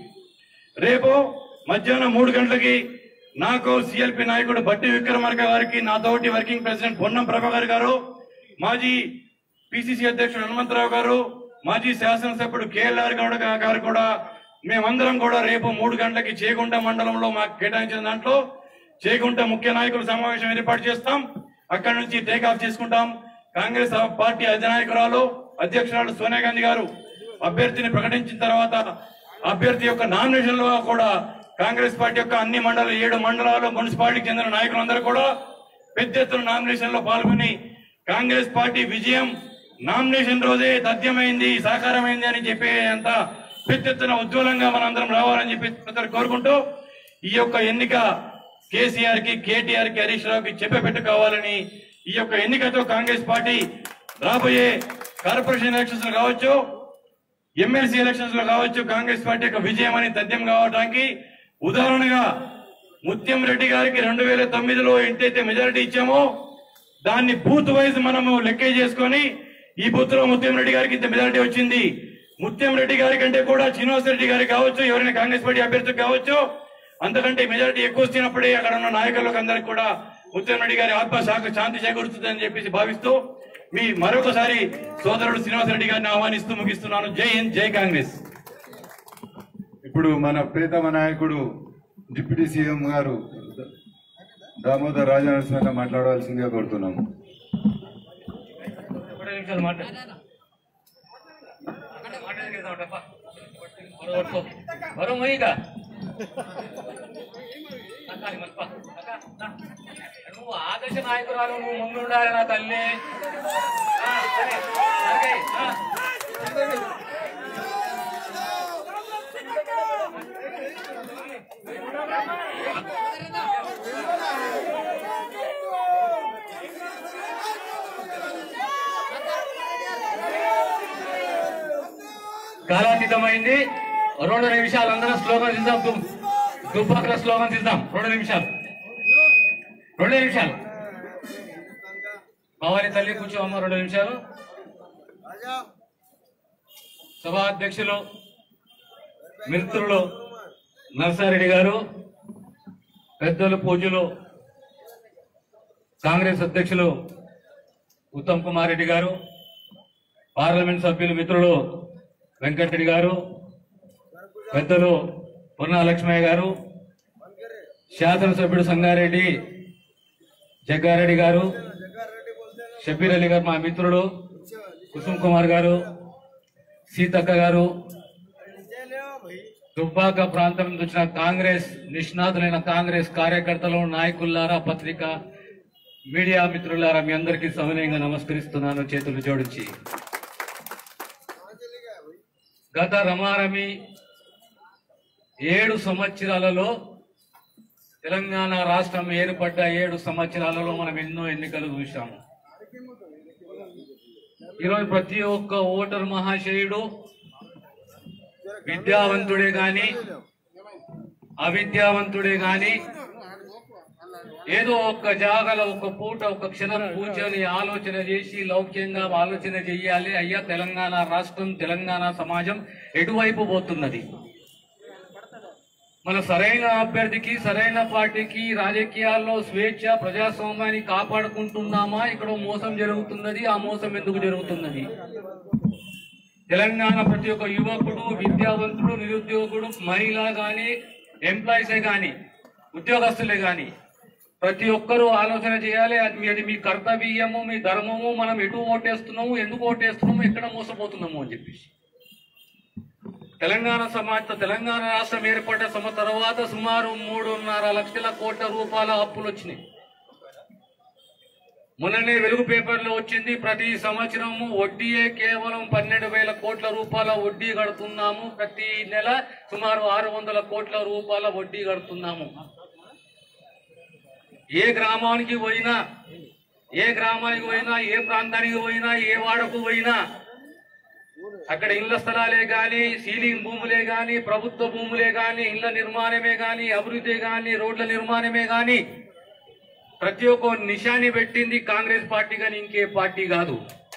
[SPEAKER 7] రేపు మధ్యాహ్నం మూడు గంటలకి నాకు సిఎల్పి నాయకుడు బట్టి విక్రమార్క గారికి నాతోటి వర్కింగ్ ప్రెసిడెంట్ పొన్నం ప్రభాకర్ గారు మాజీ పిసిసి అధ్యక్షుడు హనుమంతరావు గారు మాజీ శాసనసభ్యుడు కేఎల్ఆర్ గౌడ గా- గారు కూడా మేమందరం కూడా రేపు మూడు గంటలకి చేగుంట మండలంలో మాకు కేటాయించిన దాంట్లో చేగుంట ముఖ్య నాయకుల సమావేశం ఏర్పాటు చేస్తాం అక్కడి నుంచి టేక్ ఆఫ్ చేసుకుంటాం కాంగ్రెస్ పార్టీ అధినాయకురాలు అధ్యక్షురాలు సోనియా గాంధీ గారు అభ్యర్థిని ప్రకటించిన తర్వాత అభ్యర్థి యొక్క నామినేషన్ లో కూడా కాంగ్రెస్ పార్టీ యొక్క అన్ని మండల ఏడు మండలాలు మున్సిపాలిటీకి చెందిన నాయకులందరూ కూడా పెద్ద ఎత్తున నామినేషన్ లో పాల్గొని కాంగ్రెస్ పార్టీ విజయం నామినేషన్ రోజే తథ్యమైంది సాకారమైంది అని చెప్పేంత పెద్ద ఎత్తున ఉజ్వలంగా మనందరం రావాలని చెప్పి ప్రజలు కోరుకుంటూ ఈ యొక్క ఎన్నిక కేసీఆర్ కి కేటీఆర్ కి హరీష్ రావుకి చెప్పెట్టు కావాలని ఈ యొక్క ఎన్నికతో కాంగ్రెస్ పార్టీ రాబోయే కార్పొరేషన్ ఎలక్షన్స్ లో కావచ్చు ఎమ్మెల్సీ ఎలక్షన్స్ లో కావచ్చు కాంగ్రెస్ పార్టీ యొక్క విజయం అని తథ్యం కావడానికి ఉదాహరణగా ముత్యం రెడ్డి గారికి రెండు వేల తొమ్మిదిలో ఎంతైతే మెజారిటీ ఇచ్చామో దాన్ని బూత్ వైజ్ మనము లెక్క చేసుకొని ఈ బూత్ లో ముత్యం రెడ్డి గారికి ఇంత మెజారిటీ వచ్చింది ముత్యం రెడ్డి గారి కంటే కూడా శ్రీనివాస్ రెడ్డి గారికి కావచ్చు ఎవరైనా కాంగ్రెస్ పార్టీ అభ్యర్థికి కావచ్చు అంతకంటే మెజారిటీ ఎక్కువ వచ్చినప్పుడే అక్కడ ఉన్న నాయకులకు అందరికి కూడా ముత్యం రెడ్డి గారి ఆత్మ శాఖ శాంతి చేకూరుతుందని చెప్పేసి భావిస్తూ మీ మరొకసారి సోదరుడు శ్రీనివాస్ రెడ్డి గారిని ఆహ్వానిస్తూ ముగిస్తున్నాను జై హింద్ జై కాంగ్రెస్
[SPEAKER 3] ఇప్పుడు మన ప్రీతమ నాయకుడు డిప్యూటీ సీఎం గారు దామోదర్ రాజనరసింహ మాట్లాడవలసిందిగా కోరుతున్నాము
[SPEAKER 8] బరువు మొయ్యిగా నువ్వు ఆదర్శ నాయకురాలు నువ్వు ముందు ఉండాలి నా తల్లి ఆ, సరే, సరే, ఆ. కాలాతీతమైంది రెండు నిమిషాలు అందరం స్లోగన్ ఇద్దాం దు- దుబ్బాకల స్లోగన్స్ ఇద్దాం రెండు నిమిషాలు రెండు నిమిషాలు భవాని తల్లి కూర్చో అమ్మ రెండు నిమిషాలు సభా అధ్యక్షులు మిత్రులు నర్సారెడ్డి గారు పెద్దలు పూజలు కాంగ్రెస్ అధ్యక్షులు ఉత్తమ్ కుమార్ రెడ్డి గారు పార్లమెంట్ సభ్యులు మిత్రులు వెంకటరెడ్డి గారు పెద్దలు పూర్ణ లక్ష్మయ్య గారు శాసనసభ్యుడు సంగారెడ్డి జగ్గారెడ్డి గారు షబీర్ అలీ గారు మా మిత్రుడు కుసుమ్ కుమార్ గారు సీతక్క గారు దుబ్బాక ప్రాంతం నుంచి వచ్చిన కాంగ్రెస్ నిష్ణాతులైన కాంగ్రెస్ కార్యకర్తలు నాయకులారా పత్రిక మీడియా మిత్రులారా మీ అందరికీ సవినయంగా నమస్కరిస్తున్నాను చేతులు జోడించి గత రమారమి ఏడు సంవత్సరాలలో తెలంగాణ రాష్ట్రం ఏర్పడ్డ ఏడు సంవత్సరాలలో మనం ఎన్నో ఎన్నికలు చూశాము ఈరోజు ప్రతి ఒక్క ఓటర్ మహాశయుడు విద్యావంతుడే గాని అవిద్యావంతుడే గాని ఏదో ఒక్క జాగలో ఒక పూట ఒక క్షణం కూర్చొని ఆలోచన చేసి లౌక్యంగా ఆలోచన చెయ్యాలి అయ్యా తెలంగాణ రాష్ట్రం తెలంగాణ సమాజం ఎటువైపు పోతున్నది మన సరైన అభ్యర్థికి సరైన పార్టీకి రాజకీయాల్లో స్వేచ్ఛ ప్రజాస్వామ్యాన్ని కాపాడుకుంటున్నామా ఇక్కడ మోసం జరుగుతున్నది ఆ మోసం ఎందుకు జరుగుతున్నది తెలంగాణ ప్రతి ఒక్క యువకుడు విద్యావంతుడు నిరుద్యోగుడు మహిళ గాని ఎంప్లాయీసే గాని ఉద్యోగస్తులే గాని ప్రతి ఒక్కరూ ఆలోచన చేయాలి అది మీ- అది మీ కర్తవ్యము మీ ధర్మము మనం ఎటు ఓటేస్తున్నాము ఎందుకు ఓటేస్తున్నాము ఎక్కడ మోసపోతున్నాము అని చెప్పేసి తెలంగాణ సమాజ తెలంగాణ రాష్ట్రం ఏర్పడ్డ సమ తర్వాత సుమారు మూడున్నర లక్షల కోట్ల రూపాయల అప్పులు వచ్చినాయి మొన్ననే వెలుగు పేపర్లో వచ్చింది ప్రతి సంవత్సరము వడ్డీయే కేవలం పన్నెండు వేల కోట్ల రూపాయల వడ్డీ కడుతున్నాము ప్రతి నెల సుమారు ఆరు వందల కోట్ల రూపాయల వడ్డీ కడుతున్నాము ఏ గ్రామానికి పోయినా ఏ గ్రామానికి పోయినా ఏ ప్రాంతానికి పోయినా ఏ వాడకు పోయినా అక్కడ ఇళ్ల స్థలాలే గాని సీలింగ్ భూములే గాని ప్రభుత్వ భూములే గాని ఇళ్ల నిర్మాణమే గాని అభివృద్ధి గాని రోడ్ల నిర్మాణమే గాని ప్రతి ఒక్క నిశాని పెట్టింది కాంగ్రెస్ పార్టీ కానీ ఇంకే పార్టీ కాదు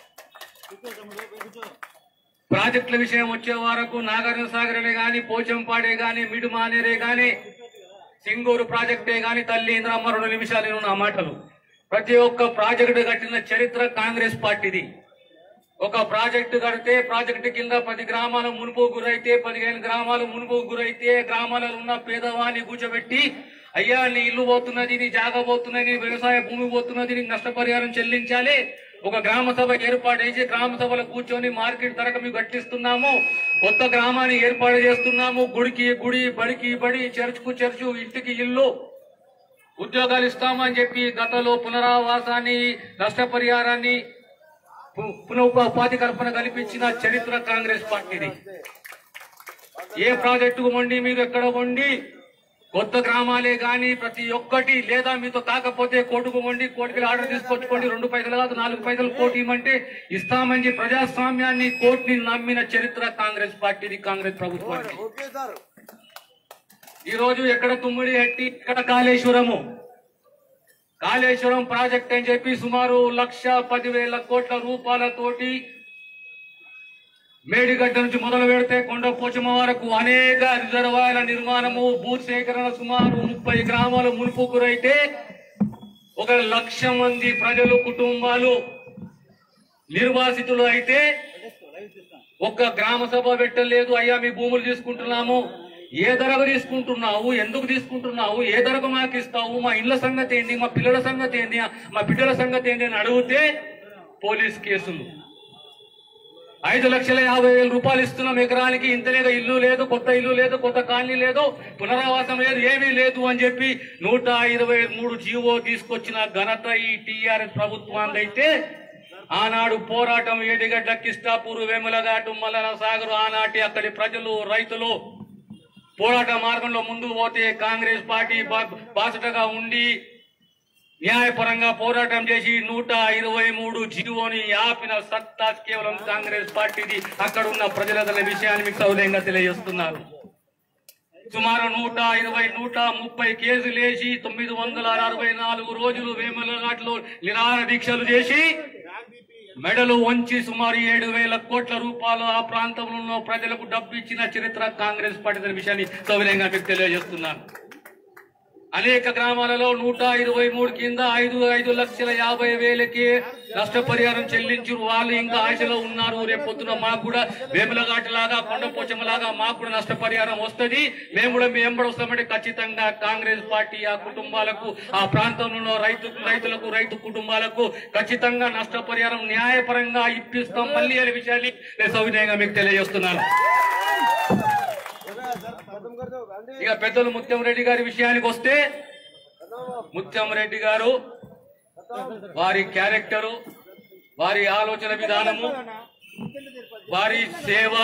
[SPEAKER 8] ప్రాజెక్టుల విషయం వచ్చే వరకు నాగార్జున సాగరే గాని పోచంపాడే గాని మిడుమానేరే గాని సింగూరు ప్రాజెక్టే గాని తల్లి ఇంద్రమ్మ రెండు నిమిషాలు నేను నా మాటలు ప్రతి ఒక్క ప్రాజెక్టు కట్టిన చరిత్ర కాంగ్రెస్ పార్టీది ఒక ప్రాజెక్టు కడితే ప్రాజెక్టు కింద పది గ్రామాలు మునుపు గురైతే పదిహేను గ్రామాలు మునుపు గురైతే గ్రామాలలో ఉన్న పేదవాన్ని కూర్చోబెట్టి అయ్యా నీ ఇల్లు పోతున్నది నీ జాగా పోతున్నది నీ వ్యవసాయ భూమి పోతున్నది నీకు నష్టపరిహారం చెల్లించాలి ఒక గ్రామ సభ ఏర్పాటు చేసి గ్రామ సభలో కూర్చొని మార్కెట్ ధరకు మేము కట్టిస్తున్నాము కొత్త గ్రామాన్ని ఏర్పాటు చేస్తున్నాము గుడికి గుడి బడికి బడి చర్చ్కు చర్చు ఇంటికి ఇల్లు ఉద్యోగాలు ఇస్తామని చెప్పి గతంలో పునరావాసాన్ని నష్టపరిహారాన్ని పు- పునః ఉపాధి కల్పన కల్పించిన చరిత్ర కాంగ్రెస్ పార్టీది ఏ ప్రాజెక్టుకు వండి మీరు ఎక్కడ వండి కొత్త గ్రామాలే గాని ప్రతి ఒక్కటి లేదా మీతో కాకపోతే కోటుకు వండి కోటికి ఆర్డర్ తీసుకొచ్చుకోండి రెండు పైసలు కాదు నాలుగు పైసలు కోటి ఇవ్వమంటే ఇస్తామని చెప్పి ప్రజాస్వామ్యాన్ని కోటిని నమ్మిన చరిత్ర కాంగ్రెస్ పార్టీది కాంగ్రెస్ ప్రభుత్వానికి ఈ రోజు ఎక్కడ తుమ్మిడి హట్టి ఎక్కడ కాళేశ్వరము కాళేశ్వరం ప్రాజెక్ట్ అని చెప్పి సుమారు లక్ష పదివేల కోట్ల రూపాయలతోటి మేడిగడ్డ నుంచి మొదలు పెడితే కొండ పోచమ్మ వరకు అనేక రిజర్వాయర్ల నిర్మాణము భూ సేకరణ సుమారు ముప్పై గ్రామాలు మునుపు గురైతే ఒక లక్ష మంది ప్రజలు కుటుంబాలు నిర్వాసితులు అయితే ఒక్క గ్రామ సభ పెట్టలేదు అయ్యా మీ భూములు తీసుకుంటున్నాము ఏ ధరకు తీసుకుంటున్నావు ఎందుకు తీసుకుంటున్నావు ఏ ధరకు మాకు ఇస్తావు మా ఇళ్ల సంగతి ఏంటి మా పిల్లల సంగతి ఏంటి మా బిడ్డల సంగతి ఏంటి అని అడిగితే పోలీస్ కేసులు ఐదు లక్షల యాభై వేల రూపాయలు ఇస్తున్నాం ఎకరానికి ఇంతలేగా ఇల్లు లేదు కొత్త ఇల్లు లేదు కొత్త కాలనీ లేదు పునరావాసం లేదు ఏమీ లేదు అని చెప్పి నూట ఇరవై మూడు జీవో తీసుకొచ్చిన ఘనత ఈ టీఆర్ఎస్ ప్రభుత్వాన్ని అయితే ఆనాడు పోరాటం ఏడిగడ్డ కిష్టాపూర్ వేములఘాటు మల్లన సాగర్ ఆనాటి అక్కడి ప్రజలు రైతులు పోరాట మార్గంలో ముందుకు పోతే కాంగ్రెస్ పార్టీ బా- బాసటగా ఉండి న్యాయపరంగా పోరాటం చేసి నూట ఇరవై మూడు జీవోని ఆపిన సత్తా కేవలం కాంగ్రెస్ పార్టీది అక్కడ ఉన్న ప్రజలదనే విషయాన్ని మీకు సౌదయంగా తెలియజేస్తున్నారు సుమారు నూట ఇరవై నూట ముప్పై కేసులు వేసి తొమ్మిది వందల అరవై నాలుగు రోజులు వేములఘాట్లో నిరాహార దీక్షలు చేసి మెడలు వంచి సుమారు ఏడు వేల కోట్ల రూపాయలు ఆ ప్రాంతంలో ఉన్న ప్రజలకు డబ్బు ఇచ్చిన చరిత్ర కాంగ్రెస్ పార్టీ అనే విషయాన్ని సౌకర్యంగా మీకు తెలియజేస్తున్నాను అనేక గ్రామాలలో నూట ఇరవై మూడు కింద ఐదు ఐదు లక్షల యాభై వేలకి నష్టపరిహారం చెల్లించారు వాళ్ళు ఇంకా ఆశలో ఉన్నారు రేపు పొద్దున మాకు కూడా వేములఘాటి లాగా కొండపోచమ్మ లాగా మాకు కూడా నష్టపరిహారం వస్తుంది మేము కూడా మేము ఎంబడి వస్తామంటే ఖచ్చితంగా కాంగ్రెస్ పార్టీ ఆ కుటుంబాలకు ఆ ప్రాంతంలో ఉన్న రైతు రైతులకు రైతు కుటుంబాలకు ఖచ్చితంగా నష్టపరిహారం న్యాయపరంగా ఇప్పిస్తాం మళ్ళీ అనే విషయాన్ని నేను సవినయంగా మీకు తెలియజేస్తున్నాను ఇక పెద్దలు ముత్యం రెడ్డి గారి విషయానికి వస్తే ముత్యం రెడ్డి గారు వారి క్యారెక్టరు వారి ఆలోచన విధానము వారి సేవ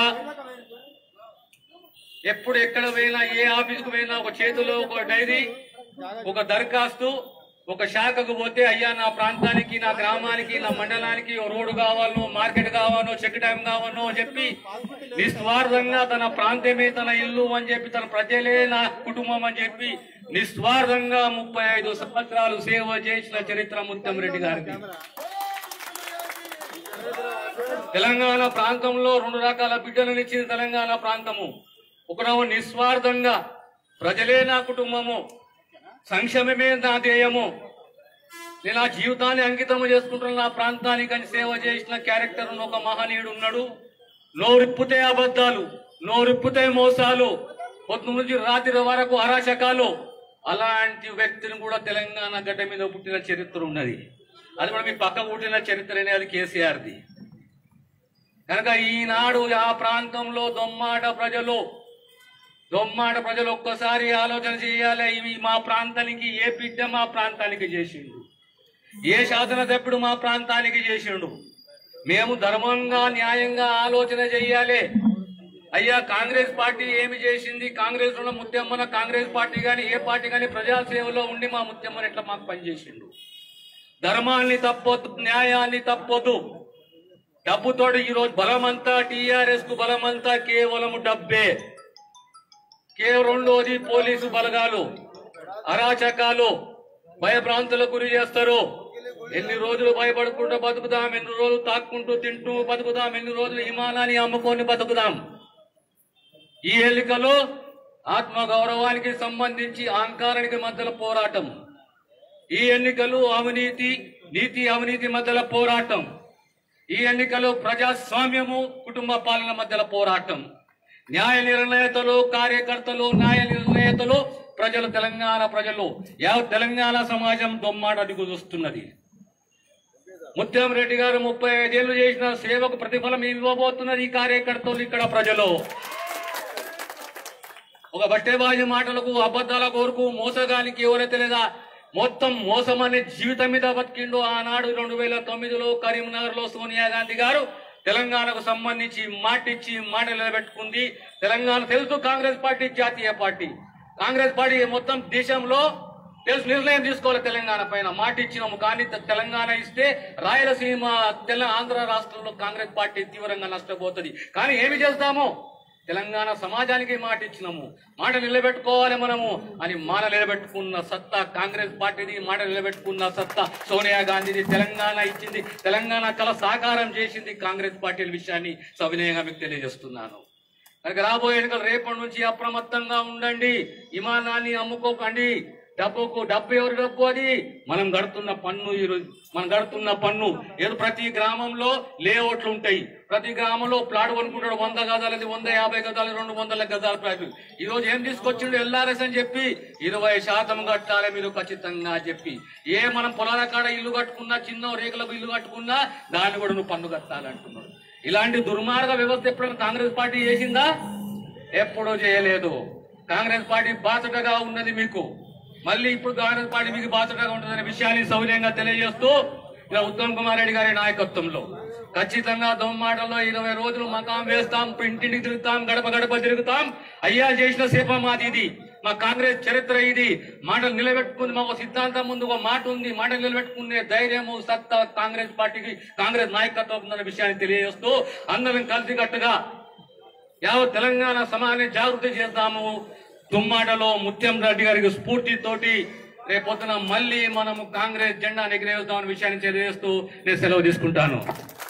[SPEAKER 8] ఎప్పుడు ఎక్కడ పోయినా ఏ ఆఫీస్కు పోయినా ఒక చేతిలో ఒక డైరీ ఒక దరఖాస్తు ఒక శాఖకు పోతే అయ్యా నా ప్రాంతానికి నా గ్రామానికి నా మండలానికి ఓ రోడ్డు కావాలనో మార్కెట్ కావాలనో చెక్ డ్యామ్ కావాలనో అని చెప్పి నిస్వార్థంగా తన ప్రాంతమే తన ఇల్లు అని చెప్పి తన ప్రజలే నా కుటుంబం అని చెప్పి నిస్వార్థంగా ముప్పై ఐదు సంవత్సరాలు సేవ చేసిన చరిత్ర ముత్తం రెడ్డి గారికి తెలంగాణ ప్రాంతంలో రెండు రకాల బిడ్డలను ఇచ్చింది తెలంగాణ ప్రాంతము ఒకడేమో నిస్వార్థంగా ప్రజలే నా కుటుంబము సంక్షేమమే నా ధ్యేయము నేను ఆ జీవితాన్ని అంకితం చేసుకుంటున్న నా ప్రాంతానికి అని సేవ చేసిన క్యారెక్టర్ ఉన్న ఒక మహనీయుడు ఉన్నాడు నోరిప్పుతే అబద్ధాలు నోరిప్పుతే మోసాలు పొద్దు నుంచి రాత్రి వరకు అరాచకాలు అలాంటి వ్యక్తిని కూడా తెలంగాణ గడ్డ మీద పుట్టిన చరిత్ర ఉన్నది అది కూడా మీ పక్క పుట్టిన చరిత్రనే అది కేసీఆర్ది కనుక ఈనాడు ఆ ప్రాంతంలో దొమ్మాట ప్రజలు దొమ్మాట ప్రజలు ఒక్కసారి ఆలోచన చేయాలి ఇవి మా ప్రాంతానికి ఏ బిడ్డ మా ప్రాంతానికి చేసిండు ఏ శాసనసభ్యుడు మా ప్రాంతానికి చేసిండు మేము ధర్మంగా న్యాయంగా ఆలోచన చెయ్యాలి అయ్యా కాంగ్రెస్ పార్టీ ఏమి చేసింది కాంగ్రెస్ ఉన్న ముత్యమ్మన కాంగ్రెస్ పార్టీ కానీ ఏ పార్టీ కానీ ప్రజాసేవలో ఉండి మా ముత్యమ్మన ఎట్లా మాకు పనిచేసిండు ధర్మాన్ని తప్పొద్దు న్యాయాన్ని తప్పొద్దు డబ్బుతోడు ఈ రోజు బలమంతా టిఆర్ఎస్ కు బలమంతా కేవలం డబ్బే కేవలం రెండోది పోలీసు బలగాలు అరాచకాలు భయభ్రాంతులకు గురి చేస్తారు ఎన్ని రోజులు భయపడుకుంటూ బతుకుదాం ఎన్ని రోజులు తాక్కుంటూ తింటూ బతుకుదాం ఎన్ని రోజులు హిమాలయాన్ని అమ్ముకొని బతుకుదాం ఈ ఎన్నికలో ఆత్మ గౌరవానికి సంబంధించి అహంకారానికి మధ్యలో పోరాటం ఈ ఎన్నికలు అవినీతి నీతి అవినీతి మధ్యలో పోరాటం ఈ ఎన్నికలు ప్రజాస్వామ్యము కుటుంబ పాలన మధ్యలో పోరాటం న్యాయ నిర్ణేతలు కార్యకర్తలు న్యాయ నిర్ణేతలు ప్రజలు తెలంగాణ ప్రజలు యావత్ తెలంగాణ సమాజం దొమ్మాట అడుగు చూస్తున్నది ముత్యం రెడ్డి గారు ముప్పై ఐదేళ్లు చేసిన సేవకు ప్రతిఫలం ఏమి ఇవ్వబోతున్నది ఈ కార్యకర్తలు ఇక్కడ ప్రజలు ఒక బట్టేబాజీ మాటలకు అబద్ధాల కోరుకు మోసగానికి ఎవరైతే లేదా మొత్తం మోసం అనే జీవితం మీద బతికిండు ఆనాడు రెండు వేల తొమ్మిదిలో కరీంనగర్ లో సోనియా గాంధీ గారు తెలంగాణకు సంబంధించి మాటిచ్చి మాట నిలబెట్టుకుంది తెలంగాణ తెలుసు కాంగ్రెస్ పార్టీ జాతీయ పార్టీ కాంగ్రెస్ పార్టీ మొత్తం దేశంలో తెలుసు నిర్ణయం తీసుకోవాలి తెలంగాణ పైన మాట ఇచ్చినాము కానీ తె- తెలంగాణ ఇస్తే రాయలసీమ తెల ఆంధ్ర రాష్ట్రంలో కాంగ్రెస్ పార్టీ తీవ్రంగా నష్టపోతుంది కానీ ఏమి చేస్తాము తెలంగాణ సమాజానికి మాట ఇచ్చినాము మాట నిలబెట్టుకోవాలి మనము అని మాట నిలబెట్టుకున్న సత్తా కాంగ్రెస్ పార్టీది మాట నిలబెట్టుకున్న సత్తా సోనియా గాంధీది తెలంగాణ ఇచ్చింది తెలంగాణ కళ సాకారం చేసింది కాంగ్రెస్ పార్టీ విషయాన్ని సవినయంగా మీకు తెలియజేస్తున్నాను కనుక రాబోయే ఎన్నికలు రేపటి నుంచి అప్రమత్తంగా ఉండండి విమానాన్ని అమ్ముకోకండి డబ్బుకు డబ్బు ఎవరి డబ్బు అది మనం గడుతున్న పన్ను ఈ రోజు మనం గడుతున్న పన్ను ఏదో ప్రతి గ్రామంలో లేఅవుట్లు ఉంటాయి ప్రతి గ్రామంలో ప్లాట్ కొనుక్కుంటాడు వంద గదాలది వంద యాభై గదాలు రెండు వందల గదాల ప్లాట్ ఈ రోజు ఏం తీసుకొచ్చిండు ఎల్ఆర్ఎస్ అని చెప్పి ఇరవై శాతం కట్టాలి మీరు ఖచ్చితంగా చెప్పి ఏ మనం పొలాల కాడ ఇల్లు కట్టుకున్నా చిన్న రేకులకు ఇల్లు కట్టుకున్నా దాన్ని కూడా నువ్వు పన్ను కట్టాలంటున్నాడు ఇలాంటి దుర్మార్గ వ్యవస్థ ఎప్పుడైనా కాంగ్రెస్ పార్టీ చేసిందా ఎప్పుడూ చేయలేదు కాంగ్రెస్ పార్టీ బాధ్యతగా ఉన్నది మీకు మళ్ళీ ఇప్పుడు కాంగ్రెస్ పార్టీ మీకు బాధ్యతగా ఉంటుందనే విషయాన్ని సౌర్యంగా తెలియజేస్తూ ఇలా ఉత్తమ్ కుమార్ రెడ్డి గారి నాయకత్వంలో ఖచ్చితంగా దొమ్మాటలో ఇరవై రోజులు మకాం వేస్తాం ఇంటింటికి తిరుగుతాం గడప గడప తిరుగుతాం అయ్యా చేసిన సేప మాది ఇది మా కాంగ్రెస్ చరిత్ర ఇది మాటలు నిలబెట్టుకుంది మా ఒక సిద్ధాంతం ముందు ఒక మాట ఉంది మాటలు నిలబెట్టుకునే ధైర్యము సత్తా కాంగ్రెస్ పార్టీకి కాంగ్రెస్ నాయకత్వం ఉందన్న విషయాన్ని తెలియజేస్తూ అందరం కలిసికట్టుగా యావత్ తెలంగాణ సమాజాన్ని జాగృతి చేద్దాము తుమ్మాటలో ముత్యం రెడ్డి గారికి స్ఫూర్తితోటి రేపొద్దున మళ్ళీ మనము కాంగ్రెస్ జెండా ఎగిరేద్దామన్న విషయాన్ని తెలియజేస్తూ నేను సెలవు తీసుకుంటాను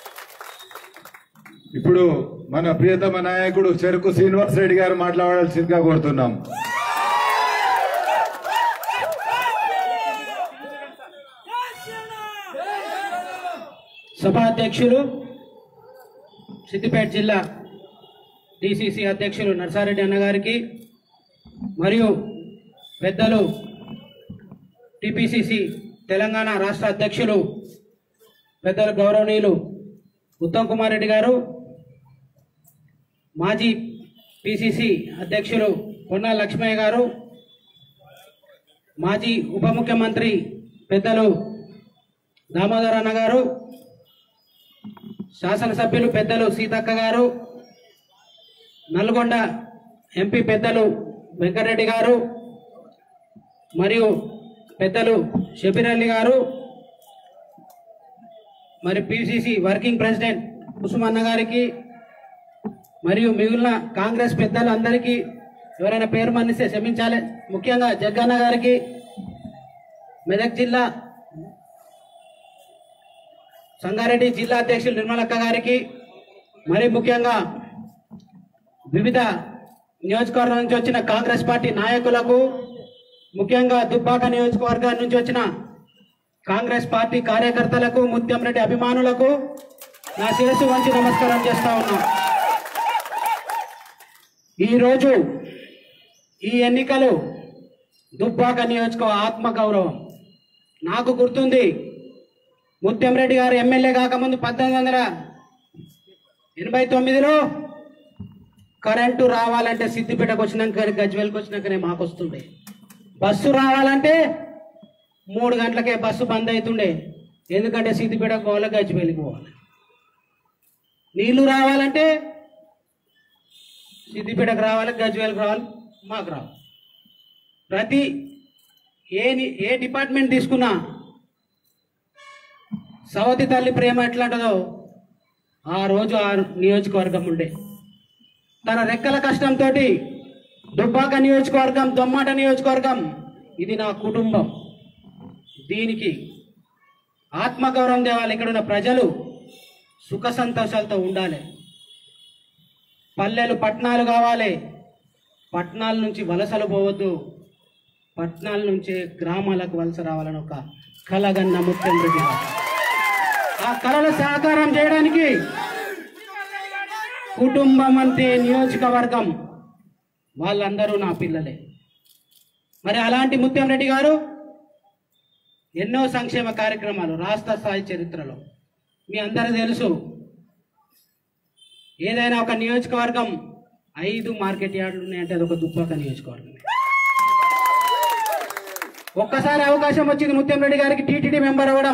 [SPEAKER 3] ఇప్పుడు మన ప్రియతమ నాయకుడు చెరుకు శ్రీనివాస్ రెడ్డి గారు మాట్లాడాల్సిందిగా కోరుతున్నాం
[SPEAKER 9] సభాధ్యక్షులు సిద్దిపేట జిల్లా డిసిసి అధ్యక్షులు నర్సారెడ్డి అన్న గారికి మరియు పెద్దలు టిపిసిసి తెలంగాణ రాష్ట్ర అధ్యక్షులు పెద్దలు గౌరవనీయులు ఉత్తమ్ కుమార్ రెడ్డి గారు మాజీ పిసిసి అధ్యక్షులు పొన్నా లక్ష్మయ్య గారు మాజీ ఉప ముఖ్యమంత్రి పెద్దలు దామోదర్ అన్న గారు శాసనసభ్యులు పెద్దలు సీతక్క గారు నల్గొండ ఎంపీ పెద్దలు వెంకటరెడ్డి గారు మరియు పెద్దలు షబీర్ అలీ గారు మరి పిసిసి వర్కింగ్ ప్రెసిడెంట్ కుసుమన్న గారికి మరియు మిగిలిన కాంగ్రెస్ పెద్దలు అందరికీ ఎవరైనా పేరు మన్నిస్తే క్షమించాలి ముఖ్యంగా జగ్గన్న గారికి మెదక్ జిల్లా సంగారెడ్డి జిల్లా అధ్యక్షులు నిర్మలక్క గారికి మరి ముఖ్యంగా వివిధ నియోజకవర్గాల నుంచి వచ్చిన కాంగ్రెస్ పార్టీ నాయకులకు ముఖ్యంగా దుబ్బాక నియోజకవర్గం నుంచి వచ్చిన కాంగ్రెస్ పార్టీ కార్యకర్తలకు ముత్యం రెడ్డి అభిమానులకు నా శిరస్సు వంచి నమస్కారం చేస్తా ఉన్నా ఈరోజు ఈ ఎన్నికలు దుబ్బాక నియోజక ఆత్మగౌరవం నాకు గుర్తుంది ముత్యం రెడ్డి గారు ఎమ్మెల్యే కాకముందు పద్దెనిమిది వందల ఎనభై తొమ్మిదిలో కరెంటు రావాలంటే సిద్దిపేటకు వచ్చినాక గజ్వేల్కి వచ్చినాకనే మాకు వస్తుండే బస్సు రావాలంటే మూడు గంటలకే బస్సు బంద్ అవుతుండే ఎందుకంటే సిద్దిపేటకు పోవాలి గజ్వేల్కి పోవాలి నీళ్లు రావాలంటే సిద్దిపేటకు రావాలి గజ్వేల్కి రావాలి మాకు రావాలి ప్రతి ఏ ని- ఏ డిపార్ట్మెంట్ తీసుకున్నా సవతి తల్లి ప్రేమ ఎట్లాంటిదో ఆ రోజు ఆ నియోజకవర్గం ఉండే తన రెక్కల కష్టంతో దుబ్బాక నియోజకవర్గం దొమ్మాట నియోజకవర్గం ఇది నా కుటుంబం దీనికి ఆత్మగౌరవం తేవాలి ఇక్కడ ఉన్న ప్రజలు సుఖ సంతోషాలతో ఉండాలి పల్లెలు పట్టణాలు కావాలి పట్టణాల నుంచి వలసలు పోవద్దు పట్టణాల నుంచి గ్రామాలకు వలస రావాలని ఒక కలగన్న ముఖ్యం రెడ్డి గారు. ఆ కళను సాకారం చేయడానికి కుటుంబం అంటే నియోజకవర్గం వాళ్ళందరూ నా పిల్లలే మరి అలాంటి ముత్యం రెడ్డి గారు ఎన్నో సంక్షేమ కార్యక్రమాలు రాష్ట్ర స్థాయి చరిత్రలో మీ అందరూ తెలుసు ఏదైనా ఒక నియోజకవర్గం ఐదు మార్కెట్ యార్డులు ఉన్నాయంటే అది ఒక దుబ్బాక నియోజకవర్గం ఒక్కసారి అవకాశం వచ్చింది ముత్యం రెడ్డి గారికి టీటీడీ మెంబర్ అవ్వడం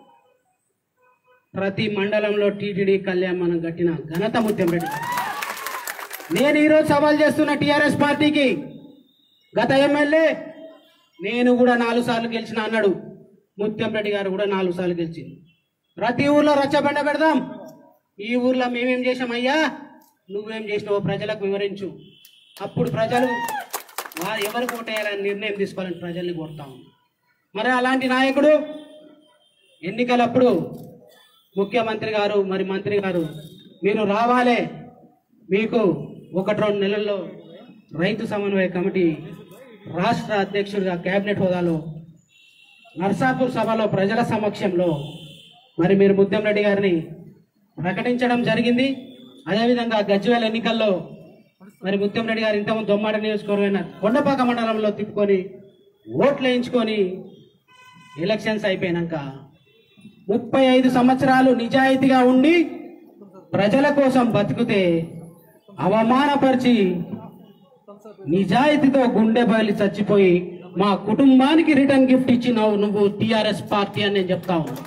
[SPEAKER 9] ప్రతి మండలంలో టీటీడీ కళ్యాణం కట్టిన ఘనత ముత్యం రెడ్డి నేను ఈరోజు సవాల్ చేస్తున్న టీఆర్ఎస్ పార్టీకి గత ఎమ్మెల్యే నేను కూడా నాలుగు సార్లు గెలిచిన అన్నాడు ముత్యం రెడ్డి గారు కూడా నాలుగు సార్లు గెలిచింది ప్రతి ఊర్లో రచ్చబండ పెడదాం ఈ ఊర్లో మేమేం చేసాం అయ్యా నువ్వేం చేసినావో ప్రజలకు వివరించు అప్పుడు ప్రజలు వారు ఎవరికి ఓటేయాలని నిర్ణయం తీసుకోవాలని ప్రజల్ని కోరుతాం మరి అలాంటి నాయకుడు ఎన్నికలప్పుడు ముఖ్యమంత్రి గారు మరి మంత్రి గారు మీరు రావాలే మీకు ఒకటి రెండు నెలల్లో రైతు సమన్వయ కమిటీ రాష్ట్ర అధ్యక్షుడిగా కేబినెట్ హోదాలో నర్సాపూర్ సభలో ప్రజల సమక్షంలో మరి మీరు ముత్యం రెడ్డి గారిని ప్రకటించడం జరిగింది అదేవిధంగా గజ్వేల్ ఎన్నికల్లో మరి ముత్యం రెడ్డి గారు ఇంతకుముందు దొమ్మాట నియోజకవర్గమైన కొండపాక మండలంలో తిప్పుకొని ఓట్లు వేయించుకొని ఎలక్షన్స్ అయిపోయినాక ముప్పై ఐదు సంవత్సరాలు నిజాయితీగా ఉండి ప్రజల కోసం బతికితే అవమానపరిచి నిజాయితీతో గుండె బయలు చచ్చిపోయి మా కుటుంబానికి రిటర్న్ గిఫ్ట్ ఇచ్చినావు నువ్వు టిఆర్ఎస్ పార్టీ అని నేను చెప్తా ఉన్నా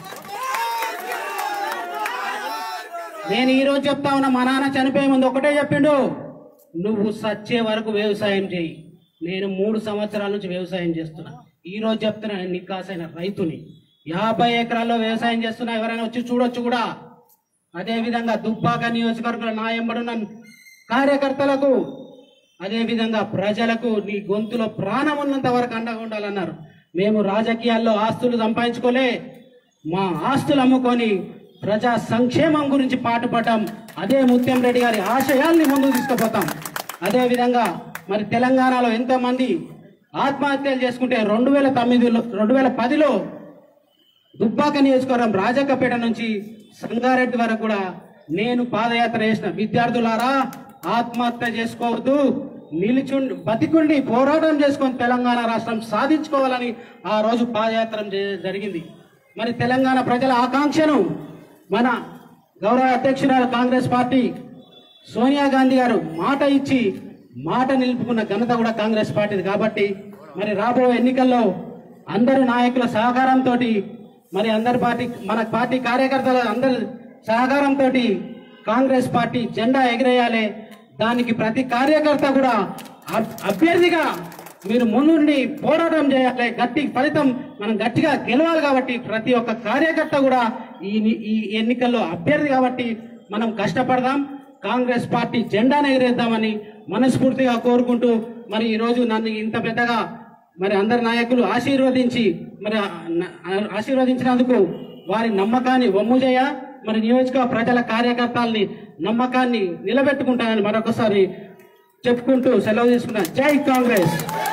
[SPEAKER 9] నేను ఈ రోజు చెప్తా ఉన్నా మా నాన్న చనిపోయే ముందు ఒకటే చెప్పిండు నువ్వు సచ్చే వరకు వ్యవసాయం చేయి నేను మూడు సంవత్సరాల నుంచి వ్యవసాయం చేస్తున్నా ఈ రోజు చెప్తున్నా నేను నికాసైన రైతుని యాభై ఎకరాల్లో వ్యవసాయం చేస్తున్నా ఎవరైనా వచ్చి చూడొచ్చు కూడా అదే విధంగా దుబ్బాక నియోజకవర్గంలో నా ఎంబడున్న కార్యకర్తలకు అదే విధంగా ప్రజలకు నీ గొంతులో ప్రాణం ఉన్నంత వరకు అండగా ఉండాలన్నారు మేము రాజకీయాల్లో ఆస్తులు సంపాదించుకోలే మా ఆస్తులు అమ్ముకొని ప్రజా సంక్షేమం గురించి పాటుపడటం అదే ముత్యం రెడ్డి గారి ఆశయాల్ని ముందుకు తీసుకుపోతాం అదే విధంగా మరి తెలంగాణలో ఎంతో మంది ఆత్మహత్యలు చేసుకుంటే రెండు వేల తొమ్మిదిలో రెండు వేల పదిలో దుబ్బాక నియోజకవర్గం రాజక్కపేట నుంచి సంగారెడ్డి వరకు కూడా నేను పాదయాత్ర చేసిన విద్యార్థులారా ఆత్మహత్య చేసుకోవద్దు నిలుచుండి బతికుండి పోరాటం చేసుకొని తెలంగాణ రాష్ట్రం సాధించుకోవాలని ఆ రోజు పాదయాత్ర జ- జరిగింది మరి తెలంగాణ ప్రజల ఆకాంక్షను మన గౌరవ అధ్యక్షురాలు కాంగ్రెస్ పార్టీ సోనియా గాంధీ గారు మాట ఇచ్చి మాట నిలుపుకున్న ఘనత కూడా కాంగ్రెస్ పార్టీది కాబట్టి మరి రాబోయే ఎన్నికల్లో అందరు నాయకుల సహకారంతో మరి అందరి పార్టీ మన పార్టీ కార్యకర్తల అందరి సహకారంతో కాంగ్రెస్ పార్టీ జెండా ఎగిరేయాలి దానికి ప్రతి కార్యకర్త కూడా అబ్- అభ్యర్థిగా మీరు ముందుండి పోరాటం చేయాలి గట్టి ఫలితం మనం గట్టిగా గెలవాలి కాబట్టి ప్రతి ఒక్క కార్యకర్త కూడా ఈ ని- ఈ ఎన్నికల్లో అభ్యర్థి కాబట్టి మనం కష్టపడదాం కాంగ్రెస్ పార్టీ జెండాను ఎగిరేద్దామని మనస్ఫూర్తిగా కోరుకుంటూ మరి ఈరోజు నన్ను ఇంత పెద్దగా మరి అందరి నాయకులు ఆశీర్వదించి మరి ఆ- న- ఆశీర్వదించినందుకు వారి నమ్మకాన్ని వమ్ము చేయ మరి నియోజక ప్రజల కార్యకర్తల్ని నమ్మకాన్ని నిలబెట్టుకుంటానని మరొకసారి చెప్పుకుంటూ సెలవు తీసుకున్నాను జై కాంగ్రెస్